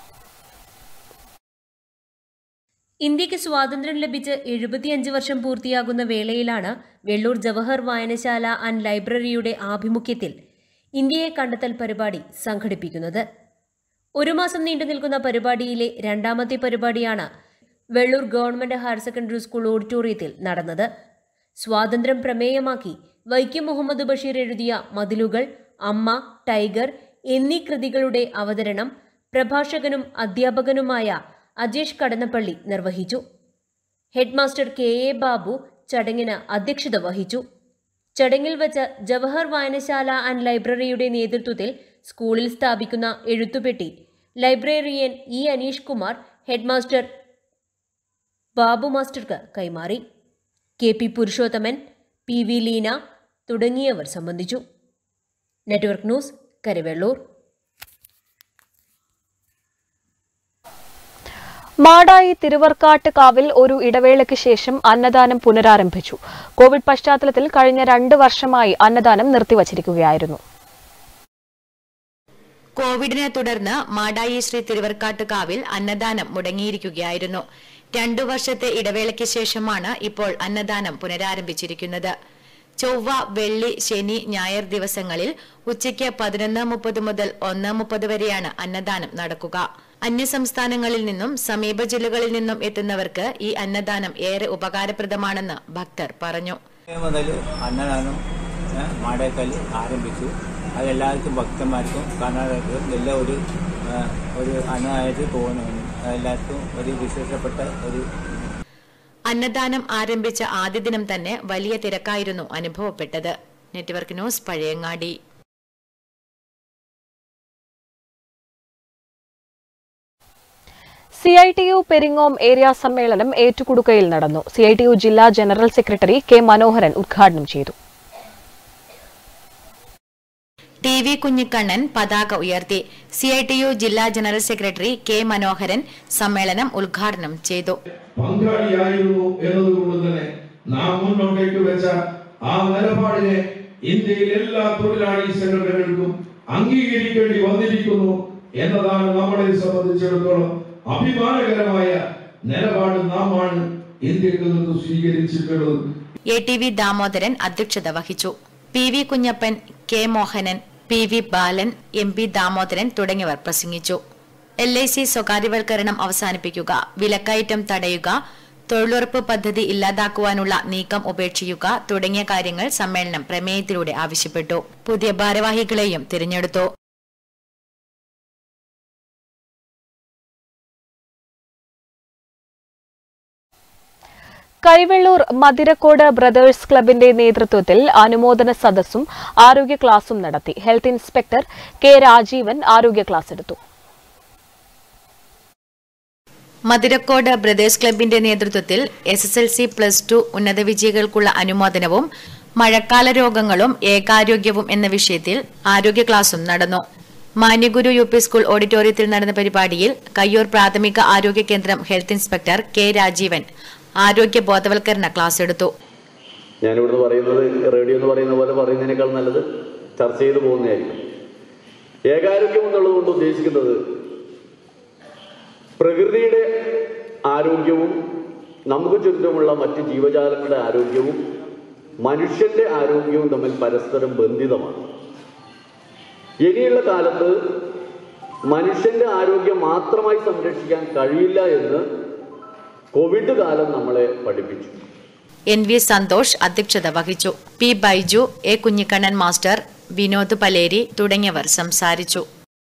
ഇന്ത്യക്ക് സ്വാതന്ത്ര്യം ലഭിച്ച് എഴുപത്തിയഞ്ച് വർഷം പൂർത്തിയാകുന്ന വേളയിലാണ് വെള്ളൂർ ജവഹർ വായനശാല ആൻഡ് ലൈബ്രറിയുടെ ആഭിമുഖ്യത്തിൽ ഇന്ത്യയെ കണ്ടെത്തൽ പരിപാടി സംഘടിപ്പിക്കുന്നത് ഒരു മാസം നീണ്ടു നിൽക്കുന്ന പരിപാടിയിലെ രണ്ടാമത്തെ പരിപാടിയാണ് Vellur government higher secondary school ഓഡിറ്റോറിയത്തിൽ നടന്നത് സ്വാതന്ത്ര്യം പ്രമേയമാക്കി വൈക്കം മുഹമ്മദ് ബഷീർ എഴുതിയ മതിലുകൾ അമ്മ ടൈഗർ എന്നീ കൃതികളുടെ അവതരണം പ്രഭാഷകനും അധ്യാപകനുമായ അജേഷ് കടന്നപ്പള്ളി നിർവഹിച്ചു ഹെഡ്മാസ്റ്റർ കെ എ ബാബു ചടങ്ങിന് അധ്യക്ഷത വഹിച്ചു ചടങ്ങിൽ വച്ച് ജവഹർ വായനശാല ആൻഡ് ലൈബ്രറിയുടെ നേതൃത്വത്തിൽ സ്കൂളിൽ സ്ഥാപിക്കുന്ന എഴുത്തുപെട്ടി librarian E Aneesh Kumar headmaster Babu മാസ്റ്റർക്ക് കൈമാറി K P Purushothaman P V Leena തുടങ്ങിയവർ സംബന്ധിച്ചു നെറ്റ്വർക്ക് ന്യൂസ് കരുവെള്ളൂർ മാടായി തിരുവർക്കാട്ട് കാവിൽ ഒരു ഇടവേളയ്ക്ക് ശേഷം അന്നദാനം പുനരാരംഭിച്ചു കോവിഡ് പശ്ചാത്തലത്തിൽ കഴിഞ്ഞ രണ്ട് വർഷമായി അന്നദാനം നിർത്തിവച്ചിരിക്കുകയായിരുന്നു കോവിഡിനെ തുടർന്ന് മാടായി ശ്രീ തിരുവർക്കാട്ടുകാവിൽ അന്നദാനം മുടങ്ങിയിരിക്കുകയായിരുന്നു രണ്ടു വർഷത്തെ ഇടവേളയ്ക്ക് ശേഷമാണ് ഇപ്പോൾ അന്നദാനം പുനരാരംഭിച്ചിരിക്കുന്നത് ചൊവ്വ വെള്ളി ശനി ഞായർ ദിവസങ്ങളിൽ ഉച്ചയ്ക്ക് പതിനൊന്ന് മുപ്പത് മുതൽ ഒന്ന് മുപ്പത് വരെയാണ് അന്നദാനം നടക്കുക അന്യസംസ്ഥാനങ്ങളിൽ നിന്നും സമീപ ജില്ലകളിൽ നിന്നും എത്തുന്നവർക്ക് ഈ അന്നദാനം ഏറെ ഉപകാരപ്രദമാണെന്ന് ഭക്തർ പറഞ്ഞു മുതൽ അന്നദാനം മാടേക്കൽ ആരംഭിച്ചു അത് എല്ലാവർക്കും ഭക്തന്മാർക്കും കർണാടകർക്കും നല്ല ഒരു ആ, ഒരു അന്നദാനമായിട്ട് തോന്നുന്നു എല്ലാവർക്കും ഒരു വിശേഷപ്പെട്ട ഒരു അന്നദാനം ആരംഭിച്ച ആദ്യ ദിനം തന്നെ വലിയ തിരക്കായിരുന്നു അനുഭവപ്പെട്ടത് network news Pazhayangadi C I T U Peringome area സമ്മേളനം ഏറ്റുകുടുക്കയിൽ നടന്നു സി ഐ ടി യു ജില്ലാ ജനറൽ സെക്രട്ടറി കെ മനോഹരൻ ഉദ്ഘാടനം ചെയ്തു ടി വി കുഞ്ഞിക്കണ്ണൻ പതാക ഉയർത്തി സി ഐ ടി യു ജില്ലാ ജനറൽ സെക്രട്ടറി കെ മനോഹരൻ സമ്മേളനം ഉദ്ഘാടനം ചെയ്തു പങ്കാളിയായിരുന്നു എന്നതുകൊണ്ട് തന്നെ നാം മുന്നോട്ടേക്ക് വെച്ച ആ നിലപാടിനെ ഇന്ത്യയിൽ എല്ലാ തൊഴിലാളി സംഘടനകൾക്കും അംഗീകരിക്കേണ്ടി വന്നിരിക്കുന്നു എന്നതാണ് നമ്മളെ സംബന്ധിച്ചിടത്തോളം അഭിമാനകരമായ നിലപാട് നാമാണ് ഇന്ത്യക്ക് നിന്ന് സ്വീകരിച്ചിട്ടുള്ളത് എ ടി വി ദാമോദരൻ അധ്യക്ഷത വഹിച്ചു P V Kunhappan K Mohanan P V Balan M P Damodaran തുടങ്ങിയവർ പ്രസംഗിച്ചു എൽ ഐ സി സ്വകാര്യവൽക്കരണം അവസാനിപ്പിക്കുക വിലക്കയറ്റം തടയുക തൊഴിലുറപ്പ് പദ്ധതി ഇല്ലാതാക്കുവാനുള്ള നീക്കം ഉപേക്ഷിക്കുക തുടങ്ങിയ കാര്യങ്ങൾ സമ്മേളനം പ്രമേയത്തിലൂടെ ആവശ്യപ്പെട്ടു പുതിയ ഭാരവാഹികളെയും തിരഞ്ഞെടുത്തു കരിവെള്ളൂർ മതിരക്കോട് ബ്രദേഴ്സ് ക്ലബിന്റെ നേതൃത്വത്തിൽ അനുമോദന സദസ്സും ആരോഗ്യ ക്ലാസും നടത്തി ഹെൽത്ത് ഇൻസ്പെക്ടർ കെ രാജീവൻ ആരോഗ്യ ക്ലാസ് എടുത്തു മതിരക്കോട് ബ്രദേഴ്സ് ക്ലബിന്റെ നേതൃത്വത്തിൽ S S L C plus two ഉന്നത വിജയികൾക്കുള്ള അനുമോദനവും മഴക്കാല രോഗങ്ങളും ഏകാരോഗ്യവും എന്ന വിഷയത്തിൽ ആരോഗ്യ ക്ലാസും നടന്നു മാന്യഗുരു യു പി സ്കൂൾ ഓഡിറ്റോറിയത്തിൽ നടന്ന പരിപാടിയിൽ കയ്യൂർ പ്രാഥമിക ആരോഗ്യ കേന്ദ്രം ഹെൽത്ത് ഇൻസ്പെക്ടർ കെ രാജീവൻ ആരോഗ്യ ബോധവൽക്കരണ ക്ലാസ് എടുത്തു ഞാനിവിടുന്ന് പറയുന്നത് റേഡിയോ എന്ന് പറയുന്ന പോലെ പറയുന്നതിനേക്കാൾ നല്ലത് ചർച്ച ചെയ്തു പോകുന്നതായിരിക്കും ഏകാരോഗ്യം എന്നുള്ളത് കൊണ്ട് ഉദ്ദേശിക്കുന്നത് പ്രകൃതിയുടെ ആരോഗ്യവും നമുക്ക് ചുറ്റുമുള്ള മറ്റ് ജീവജാലങ്ങളുടെ ആരോഗ്യവും മനുഷ്യന്റെ ആരോഗ്യവും തമ്മിൽ പരസ്പരം ബന്ധിതമാണ് ഇനിയുള്ള കാലത്ത് മനുഷ്യന്റെ ആരോഗ്യം മാത്രമായി സംരക്ഷിക്കാൻ കഴിയില്ല എന്ന് കോവിഡ് കാലം നമ്മളെ പഠിപ്പിച്ചു എൻ വി സന്തോഷ് അധ്യക്ഷത വഹിച്ചു P Baiju A Kunhikannan master Vinod Paleri തുടങ്ങിയവർ സംസാരിച്ചു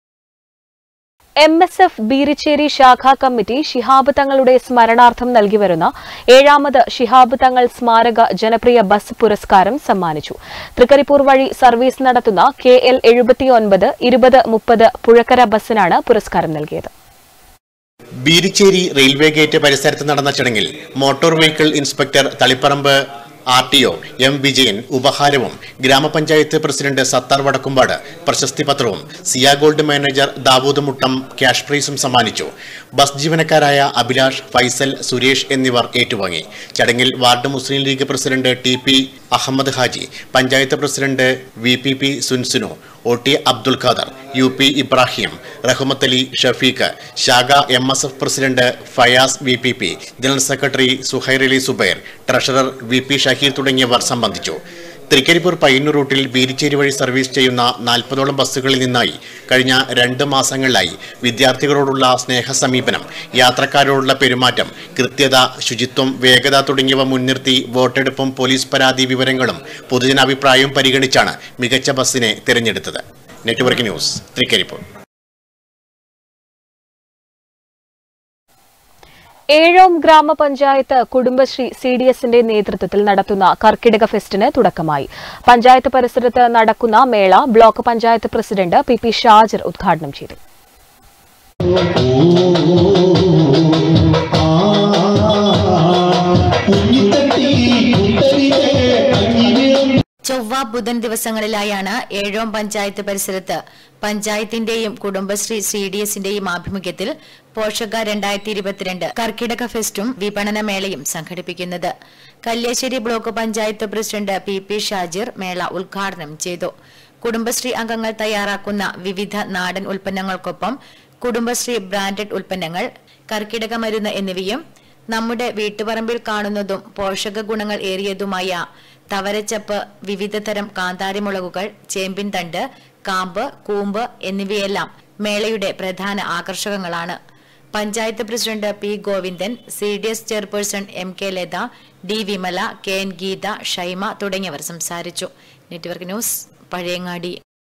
എം എസ് എഫ് ബീരിച്ചേരി ശാഖാ കമ്മിറ്റി ശിഹാബ് തങ്ങളുടെ സ്മരണാർത്ഥം നൽകിവരുന്ന ഏഴാമത് ശിഹാബ് തങ്ങൾ സ്മാരക ജനപ്രിയ ബസ് പുരസ്കാരം സമ്മാനിച്ചു തൃക്കരിപ്പൂർ വഴി സർവീസ് നടത്തുന്ന കെ എൽ എഴുപത്തിയൊൻപത് ഇരുപത് മുപ്പത് പുഴക്കര ബസ്സിനാണ് പുരസ്കാരം നൽകിയത് ബീരിച്ചേരി റെയിൽവേ ഗേറ്റ് പരിസരത്ത് നടന്ന ചടങ്ങിൽ motor vehicle inspector Taliparamba R T O M Vijayan ഉപഹാരവും ഗ്രാമപഞ്ചായത്ത് പ്രസിഡന്റ് സത്താർ വടക്കുംപാട് പ്രശസ്തി പത്രവും Siya gold manager Dawood Muttam cash പ്രൈസും സമ്മാനിച്ചു ബസ് ജീവനക്കാരായ അഭിലാഷ് ഫൈസൽ സുരേഷ് എന്നിവർ ഏറ്റുവാങ്ങി ചടങ്ങിൽ ward Muslim League president T P Ahmed Haji panchayat president V P P Sunsunu O T Abdul Khader U P Ibrahim Rahmath Ali Shafeeq ശാഖ M S F president Fayas V P P general secretary Suhair Ali Subair treasurer V P Shaheer തുടങ്ങിയവർ സംബന്ധിച്ചു തൃക്കരിപ്പൂർ പയ്യന്നൂർ റൂട്ടിൽ ബീരിച്ചേരി വഴി സർവീസ് ചെയ്യുന്ന നാൽപ്പതോളം ബസ്സുകളിൽ നിന്നായി കഴിഞ്ഞ രണ്ട് മാസങ്ങളിലായി വിദ്യാർത്ഥികളോടുള്ള സ്നേഹ സമീപനം യാത്രക്കാരോടുള്ള പെരുമാറ്റം കൃത്യത ശുചിത്വം വേഗത തുടങ്ങിയവ മുൻനിർത്തി വോട്ടെടുപ്പും പോലീസ് പരാതി വിവരങ്ങളും പൊതുജനാഭിപ്രായവും പരിഗണിച്ചാണ് മികച്ച ബസ്സിനെ തിരഞ്ഞെടുത്തത് നെറ്റ്വർക്ക് ന്യൂസ് തൃക്കരിപ്പൂർ ഏഴോം ഗ്രാമപഞ്ചായത്ത് കുടുംബശ്രീ സി ഡി എസിന്റെ നേതൃത്വത്തിൽ നടത്തുന്ന കർക്കിടക ഫെസ്റ്റിന് തുടക്കമായി പഞ്ചായത്ത് പരിസരത്ത് നടക്കുന്ന മേള block panchayat president P P Shajar ഉദ്ഘാടനം ചെയ്തു ചൊവ്വ ബുധൻ ദിവസങ്ങളിലായാണ് ഏഴോം പഞ്ചായത്ത് പരിസരത്ത് പഞ്ചായത്തിന്റെയും കുടുംബശ്രീ സി ഡി എസിന്റെയും ആഭിമുഖ്യത്തിൽ പോഷക രണ്ടായിരത്തി ഇരുപത്തിരണ്ട് കർക്കിടക ഫെസ്റ്റും വിപണന മേളയും സംഘടിപ്പിക്കുന്നത് Kalliasseri block panchayat president P P Shajir മേള ഉദ്ഘാടനം ചെയ്തു കുടുംബശ്രീ അംഗങ്ങൾ തയ്യാറാക്കുന്ന വിവിധ നാടൻ ഉൽപ്പന്നങ്ങൾക്കൊപ്പം കുടുംബശ്രീ ബ്രാൻഡഡ് ഉൽപ്പന്നങ്ങൾ കർക്കിടക മരുന്ന് എന്നിവയും നമ്മുടെ വീട്ടുപറമ്പിൽ കാണുന്നതും പോഷക ഗുണങ്ങൾ ഏറിയതുമായ തവരച്ചപ്പ് വിവിധതരം കാന്താരിമുളകുകൾ ചേമ്പിൻ തണ്ട് കാമ്പ് കൂമ്പ് എന്നിവയെല്ലാം മേളയുടെ പ്രധാന ആകർഷകങ്ങളാണ് panchayat president P Govindan C D S chairperson M K Latha D Vimala K N Geetha Shaima തുടങ്ങിയവർ സംസാരിച്ചു നെറ്റ്വർക്ക് ന്യൂസ് പഴയങ്ങാടി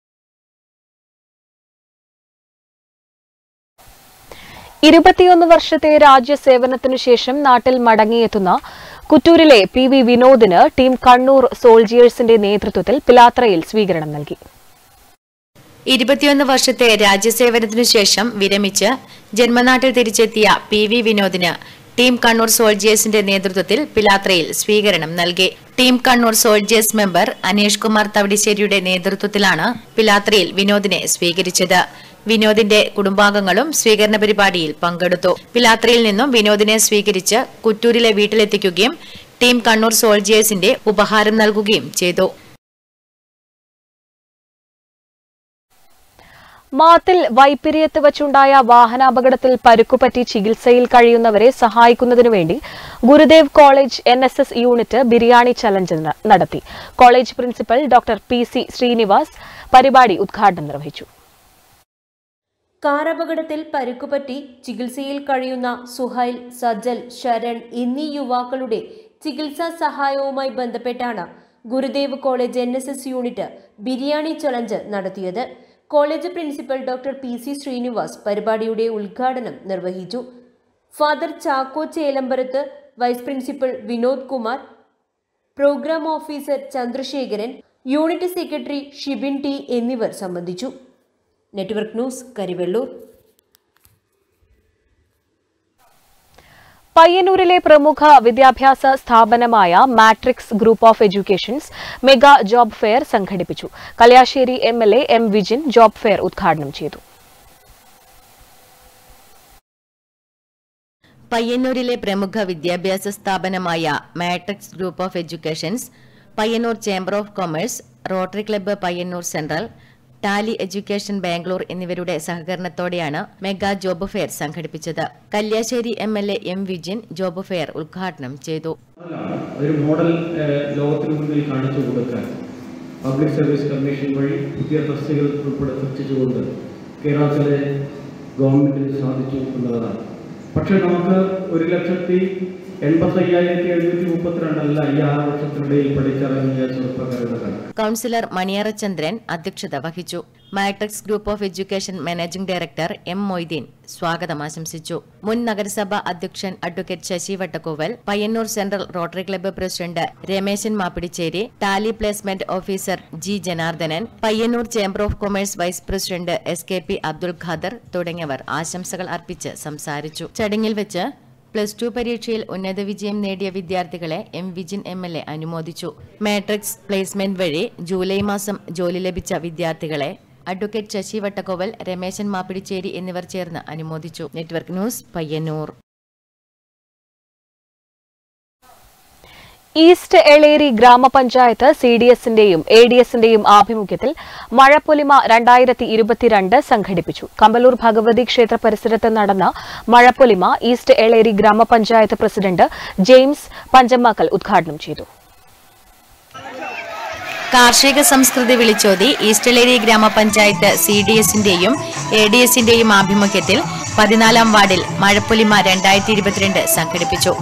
ഇരുപത്തിയൊന്ന് വർഷത്തെ രാജ്യസേവനത്തിനു ശേഷം നാട്ടിൽ മടങ്ങിയെത്തുന്ന കുറ്റൂരിലെ പി വി വിനോദിന് ടീം കണ്ണൂർ സോൾജിയേഴ്സിന്റെ നേതൃത്വത്തിൽ പിലാത്രയിൽ സ്വീകരണം നൽകി ഇരുപത്തിയൊന്ന് വർഷത്തെ രാജ്യസേവനത്തിനു ശേഷം വിരമിച്ച് ജന്മനാട്ടിൽ തിരിച്ചെത്തിയ പി വി വിനോദിന് ടീം കണ്ണൂർ സോൾജിയേഴ്സിന്റെ നേതൃത്വത്തിൽ പിലാത്രയിൽ സ്വീകരണം നൽകി team Kannur soldiers member Aneesh Kumar തവടിശ്ശേരിയുടെ നേതൃത്വത്തിലാണ് പിലാത്രയിൽ വിനോദിനെ സ്വീകരിച്ചത് വിനോദിന്റെ കുടുംബാംഗങ്ങളും സ്വീകരണ പരിപാടിയിൽ പങ്കെടുത്തു പിലാത്രയിൽ നിന്നും വിനോദിനെ സ്വീകരിച്ച് കുറ്റൂരിലെ വീട്ടിലെത്തിക്കുകയും ടീം കണ്ണൂർ സോൾജിയേഴ്സിന്റെ ഉപഹാരം നൽകുകയും ചെയ്തു മാത്തിൽ വൈപ്പിരിയത്ത് വച്ചുണ്ടായ വാഹനാപകടത്തിൽ പരുക്കുപറ്റി ചികിത്സയിൽ കഴിയുന്നവരെ സഹായിക്കുന്നതിനു വേണ്ടി Gurudev college N S S unit biryani challenge ന- നടത്തി college principal doctor P C Srinivas പരിപാടി ഉദ്ഘാടനം നിർവഹിച്ചു കാർ അപകടത്തിൽ പരുക്കുപറ്റി ചികിത്സയിൽ കഴിയുന്ന സുഹൈൽ സജൽ ശരൺ എന്നീ യുവാക്കളുടെ ചികിത്സാ സഹായവുമായി ബന്ധപ്പെട്ടാണ് Gurudev college N S S unit biryani challenge നടത്തിയത് college principal doctor P C Srinivas പരിപാടിയുടെ ഉദ്ഘാടനം നിർവഹിച്ചു father Chacko Chelambarath vice principal Vinod Kumar programme officer Chandrasekharan unit secretary Shibin T എന്നിവർ സംബന്ധിച്ചു നെറ്റ്വർക്ക് ന്യൂസ് കരിവെള്ളൂർ പയ്യന്നൂരിലെ പ്രമുഖ വിദ്യാഭ്യാസ സ്ഥാപനമായ Matrix group of educations mega job fair സംഘടിപ്പിച്ചു Kalliasseri M L A M Vijin job fair ഉദ്ഘാടനം ചെയ്തു പയ്യന്നൂരിലെ പ്രമുഖ വിദ്യാഭ്യാസ സ്ഥാപനമായ Matrix group of educations Payyanur chamber of commerce Rotary club Payyanur central Tally education Bangalore എന്നിവരുടെ സഹകരണത്തോടെയാണ് മെഗാ ജോബ് ഫെയർ സംഘടിപ്പിച്ചത് Kalliasseri M L A M Vijin job fair ഉദ്ഘാടനം ചെയ്തു ഒരു മോഡൽ ഏഹ്, ലോകത്തിന് മുന്നിൽ കാണിച്ചു കൊടുക്കാൻ പബ്ലിക് സർവീസ് കമ്മീഷൻ വഴി പുതിയ തസ്തികൾ ഉൾപ്പെടെ സൃഷ്ടിച്ചുകൊണ്ട് കേരളത്തിലെ ഗവൺമെന്റിന് സാധിച്ചു എന്നുള്ളതാണ് പക്ഷേ നമുക്ക് ഒരു ലക്ഷത്തി എൺപത്തി അയ്യായിരത്തി എഴുന്നൂറ്റി മുപ്പത്തിരണ്ടല്ല ഈ ആറ് വർഷത്തിനിടയിൽ പഠിച്ചിറങ്ങിയ ചെറുപ്പക്കാരുടെ കണക്ക് കൌൺസിലർ മണിയറചന്ദ്രൻ അധ്യക്ഷത വഹിച്ചു Matrix group of education managing director M Moideen സ്വാഗതം ആശംസിച്ചു മുൻ നഗരസഭ അധ്യക്ഷൻ advocate Sasi Vattakkoval Payyanur central Rotary club president Rameshan Mappidicheri Tally placement officer G Janardhanan Payyanur chamber of commerce vice president S K P Abdul Khader തുടങ്ങിയവർ ആശംസകൾ അർപ്പിച്ച് സംസാരിച്ചു ചടങ്ങിൽ വെച്ച് പ്ലസ് ടു പരീക്ഷയിൽ ഉന്നത വിജയം നേടിയ വിദ്യാർത്ഥികളെ M Vijin M L A അനുമോദിച്ചു മാട്രിക്സ് പ്ലേസ്മെന്റ് വഴി ജൂലൈ മാസം ജോലി ലഭിച്ച വിദ്യാർത്ഥികളെ അഡ്വക്കേറ്റ് ശശി വട്ടക്കോവൽ രമേശൻ മാപ്പിടിച്ചേരി എന്നിവർ ചേർന്ന് അനുമോദിച്ചു network news Payyanur east Eleri ഗ്രാമപഞ്ചായത്ത് സി ഡി എസിന്റെയും എ ഡി എസിന്റെയും ആഭിമുഖ്യത്തിൽ മഴപ്പൊലിമ രണ്ടായിരത്തി ഇരുപത്തിരണ്ട് സംഘടിപ്പിച്ചു കമ്പലൂർ ഭഗവതി ക്ഷേത്ര പരിസരത്ത് നടന്ന മഴപ്പൊലിമ ഈസ്റ്റ് എളേരി ഗ്രാമപഞ്ചായത്ത് പ്രസിഡന്റ് ജെയിംസ് പഞ്ചമാക്കൽ ഉദ്ഘാടനം ചെയ്തു കാർഷിക സംസ്കൃതി വിളിച്ചോതി ഈസ്റ്റലേരി ഗ്രാമപഞ്ചായത്ത് സി ഡി എസിന്റെയും എ ഡി എസിന്റെയും ആഭിമുഖ്യത്തിൽ പതിനാലാം വാർഡിൽ മഴപ്പൊലിമ രണ്ടായിരത്തി ഇരുപത്തിരണ്ട് സംഘടിപ്പിച്ചു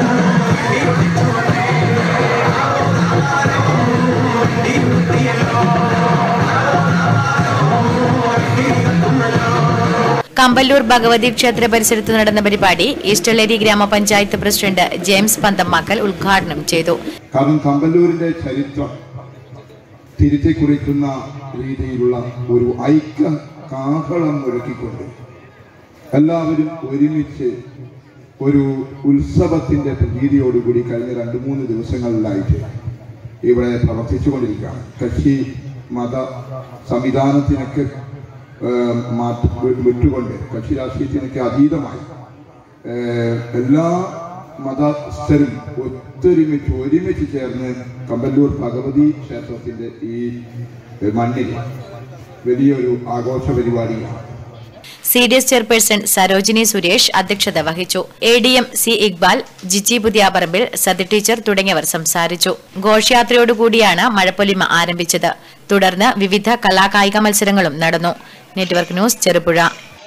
കമ്പല്ലൂർ ഭഗവതി ക്ഷേത്ര പരിസരത്ത് നടന്ന പരിപാടി ഈസ്റ്റലേരി ഗ്രാമപഞ്ചായത്ത് പ്രസിഡന്റ് ജെയിംസ് പന്തമാക്കൽ ഉദ്ഘാടനം ചെയ്തു കാരണം കമ്പല്ലൂരിന്റെ ചരിത്രം തിരുത്തി കുറിക്കുന്ന രീതിയിലുള്ള ഒരു ഐക്യ കാഹളം മുഴക്കിക്കൊണ്ട് എല്ലാവരും ഒരുമിച്ച് ഒരു ഉത്സവത്തിന്റെ പ്രതീതിയോടുകൂടി കഴിഞ്ഞ രണ്ട് മൂന്ന് ദിവസങ്ങളിലായിട്ട് ഇവിടെ പ്രവർത്തിച്ചുകൊണ്ടിരിക്കുകയാണ് കക്ഷി മത സംവിധാനത്തിനൊക്കെ ഏഹ്, മാറ്റ വി- വിട്ടുകൊണ്ട് കക്ഷി രാഷ്ട്രീയത്തിനൊക്കെ അതീതമായി ഏഹ്, എല്ലാ മതസ്ഥരും ഒത്തൊരുമിച്ച് ഒരുമിച്ച് ചേർന്ന് കമ്പല്ലൂർ ഭഗവതി ക്ഷേത്രത്തിന്റെ ഈ മണ്ണിൽ വലിയൊരു ആഘോഷ പരിപാടിയാണ് C D S chairperson Sarojini Suresh അധ്യക്ഷത വഹിച്ചു A D M C Iqbal Jiji Puthiyaparambil Sathi teacher തുടങ്ങിയവർ സംസാരിച്ചു ഘോഷയാത്രയോടുകൂടിയാണ് മഴപ്പൊലിമ ആരംഭിച്ചത് തുടർന്ന് വിവിധ കലാകായിക മത്സരങ്ങളും നടന്നു നെറ്റ്വർക്ക് ന്യൂസ് ചെറുപുഴ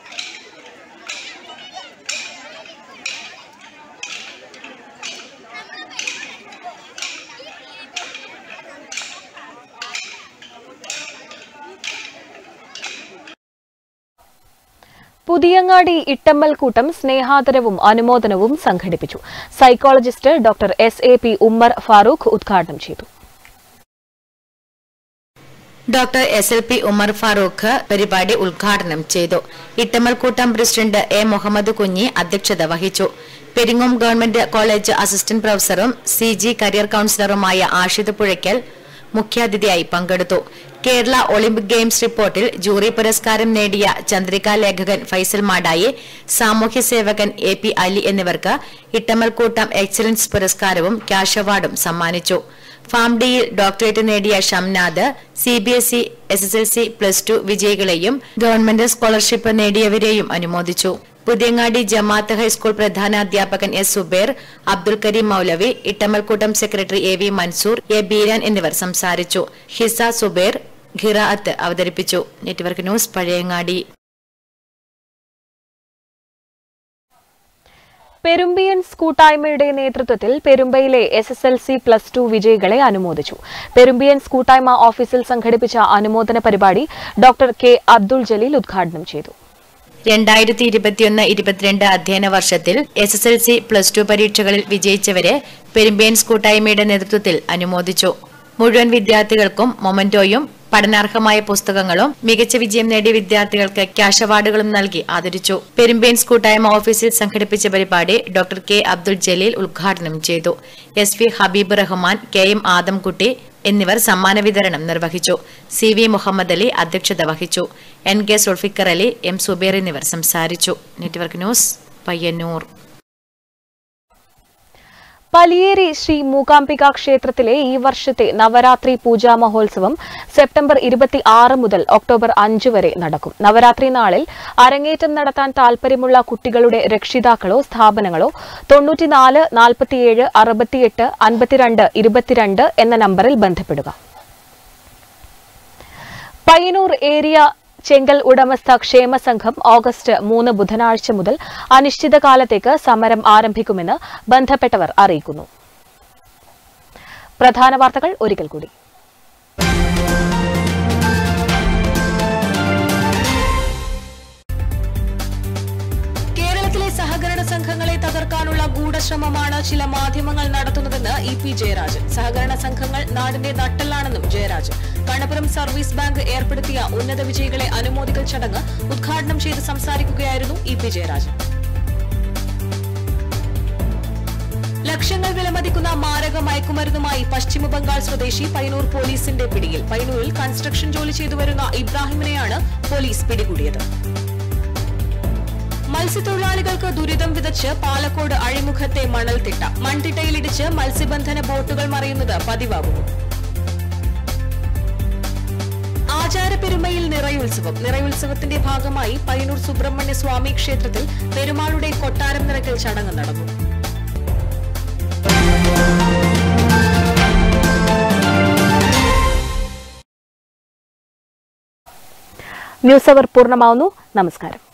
പുതിയങ്ങാടി ഇട്ടമ്മൽ കൂട്ടം സ്നേഹാദരവും അനുമോദനവും സംഘടിപ്പിച്ചു psychologist doctor S A P Ummer Farooq ഉദ്ഘാടനം ചെയ്തു doctor S L P Umar Farooq പരിപാടി ഉദ്ഘാടനം ചെയ്തു ഇട്ടമൽക്കൂട്ടം പ്രസിഡന്റ് എ മുഹമ്മദ് കുഞ്ഞി അധ്യക്ഷത വഹിച്ചു പെരിങ്ങോം ഗവൺമെന്റ് കോളേജ് അസിസ്റ്റന്റ് പ്രൊഫസറും സി ജി കരിയർ കൌൺസിലറുമായ ആഷിദ് പുഴയ്ക്കൽ മുഖ്യാതിഥിയായി പങ്കെടുത്തു കേരള ഒളിമ്പിക് ഗെയിംസ് റിപ്പോർട്ടിൽ ജൂറി പുരസ്കാരം നേടിയ ചന്ദ്രിക ലേഖകൻ ഫൈസൽ മാടായി സാമൂഹ്യ സേവകൻ എ പി അലി എന്നിവർക്ക് ഇട്ടമൽക്കൂട്ടം എക്സലൻസ് പുരസ്കാരവും ക്യാഷ് അവാർഡും സമ്മാനിച്ചു ഫാം ഡിയിൽ ഡോക്ടറേറ്റ് നേടിയ Shamnad C B S E S S L C plus two വിജയികളെയും ഗവൺമെന്റ് സ്കോളർഷിപ്പ് നേടിയവരെയും അനുമോദിച്ചു പുതിയങ്ങാടി ജമാഅത്ത് ഹൈസ്കൂൾ പ്രധാന അധ്യാപകൻ എസ് സുബേർ അബ്ദുൽ കരീം മൗലവി ഇട്ടമൽക്കൂട്ടം secretary A V Mansoor A Beeran എന്നിവർ സംസാരിച്ചു ഹിസ സുബേർ ഖിറാഅത്ത് അവതരിപ്പിച്ചു നെറ്റ്വർക്ക് ന്യൂസ് പഴയങ്ങാടി പെരുമ്പിയൻസ് കൂട്ടായ്മയുടെ നേതൃത്വത്തിൽ പെരുമ്പയിലെ S S L C plus two വിജയികളെ അനുമോദിച്ചു പെരുമ്പിയൻസ് കൂട്ടായ്മ ഓഫീസിൽ സംഘടിപ്പിച്ച അനുമോദന പരിപാടി ഡോക്ടർ കെ അബ്ദുൾ ജലീൽ ഉദ്ഘാടനം ചെയ്തു രണ്ടായിരത്തി ഇരുപത്തിയൊന്ന് ഇരുപത്തിരണ്ട് അധ്യയന വർഷത്തിൽ S S L C plus two പരീക്ഷകളിൽ വിജയിച്ചവരെ പെരുമ്പിയൻസ് കൂട്ടായ്മയുടെ നേതൃത്വത്തിൽ അനുമോദിച്ചു മുഴുവൻ വിദ്യാർത്ഥികൾക്കും മൊമന്റോയും പഠനാർഹമായ പുസ്തകങ്ങളും മികച്ച വിജയം നേടിയ വിദ്യാർത്ഥികൾക്ക് ക്യാഷ് അവാർഡുകളും നൽകി ആദരിച്ചു പെരുമ്പേൻസ് കൂട്ടായ്മ ഓഫീസിൽ സംഘടിപ്പിച്ച പരിപാടി ഡോക്ടർ കെ അബ്ദുൾ ജലീൽ ഉദ്ഘാടനം ചെയ്തു S V Habeeb Rahman K M Adamkutty എന്നിവർ സമ്മാന വിതരണം നിർവഹിച്ചു സി വി മുഹമ്മദ് അലി അധ്യക്ഷത വഹിച്ചു N K Zulfikar Ali M Suber എന്നിവർ സംസാരിച്ചു നെറ്റ്വർക്ക് ന്യൂസ് പയ്യന്നൂർ പലിയേരി ശ്രീ മൂകാംബിക ക്ഷേത്രത്തിലെ ഈ വർഷത്തെ നവരാത്രി പൂജാ മഹോത്സവം സെപ്റ്റംബർ ഇരുപത്തി ആറ് മുതൽ ഒക്ടോബർ അഞ്ച് വരെ നടക്കും നവരാത്രി നാളിൽ അരങ്ങേറ്റം നടത്താൻ താൽപര്യമുള്ള കുട്ടികളുടെ രക്ഷിതാക്കളോ സ്ഥാപനങ്ങളോ തൊണ്ണൂറ്റിനാല് നാൽപ്പത്തിയേഴ് അറുപത്തിയെട്ട് അൻപത്തിരണ്ട് ഇരുപത്തിരണ്ട് എന്ന നമ്പറിൽ ബന്ധപ്പെടുക പയ്യന്നൂർ ഏരിയ ചെങ്കൽ ഉടമസ്ഥ ക്ഷേമ സംഘം ഓഗസ്റ്റ് മൂന്ന് ബുധനാഴ്ച മുതൽ അനിശ്ചിതകാലത്തേക്ക് സമരം ആരംഭിക്കുമെന്ന് ബന്ധപ്പെട്ടവർ അറിയിക്കുന്നു പ്രധാന വാർത്തകൾ ഒരിക്കൽ കൂടി കേരളത്തിലെ സഹകരണ സംഘങ്ങളെ തകർക്കാനുള്ള ഗൂഢശ്രമമാണ് ചില മാധ്യമങ്ങൾ നടത്തുന്നതെന്ന് ഇ പി ജയരാജൻ സഹകരണ സംഘങ്ങൾ നാടിന്റെ നട്ടെല്ലാണെന്നും ജയരാജൻ കണ്ണപുരം സർവീസ് ബാങ്ക് ഏർപ്പെടുത്തിയ ഉന്നത വിജയികളെ അനുമോദിക്കൽ ചടങ്ങ് ഉദ്ഘാടനം ചെയ്ത് സംസാരിക്കുകയായിരുന്നു ഇ പി ജയരാജൻ ലക്ഷങ്ങൾ വിലമതിക്കുന്ന മാരക മയക്കുമരുന്നുമായി പശ്ചിമബംഗാൾ സ്വദേശി പയ്യന്നൂർ പോലീസിന്റെ പിടിയിൽ പയ്യന്നൂരിൽ കൺസ്ട്രക്ഷൻ ജോലി ചെയ്തു വരുന്ന ഇബ്രാഹിമിനെയാണ് പോലീസ് പിടികൂടിയത് മത്സ്യത്തൊഴിലാളികൾക്ക് ദുരിതം വിതച്ച് പാലക്കോട് അഴിമുഖത്തെ മണൽത്തിട്ട മൺതിട്ടയിലിടിച്ച് മത്സ്യബന്ധന ബോട്ടുകൾ മറിയുന്നത് പതിവാകുന്നു ആചാരപ്പെരുമയിൽ നിറയുത്സവം നിറയുത്സവത്തിന്റെ ഭാഗമായി പയ്യന്നൂർ സുബ്രഹ്മണ്യ സ്വാമി ക്ഷേത്രത്തിൽ പെരുമാളുടെ കൊട്ടാരം നിറയ്ക്കൽ ചടങ്ങ് നടന്നു ന്യൂസ് അവർ പൂർണ്ണമാവുന്നു നമസ്കാരം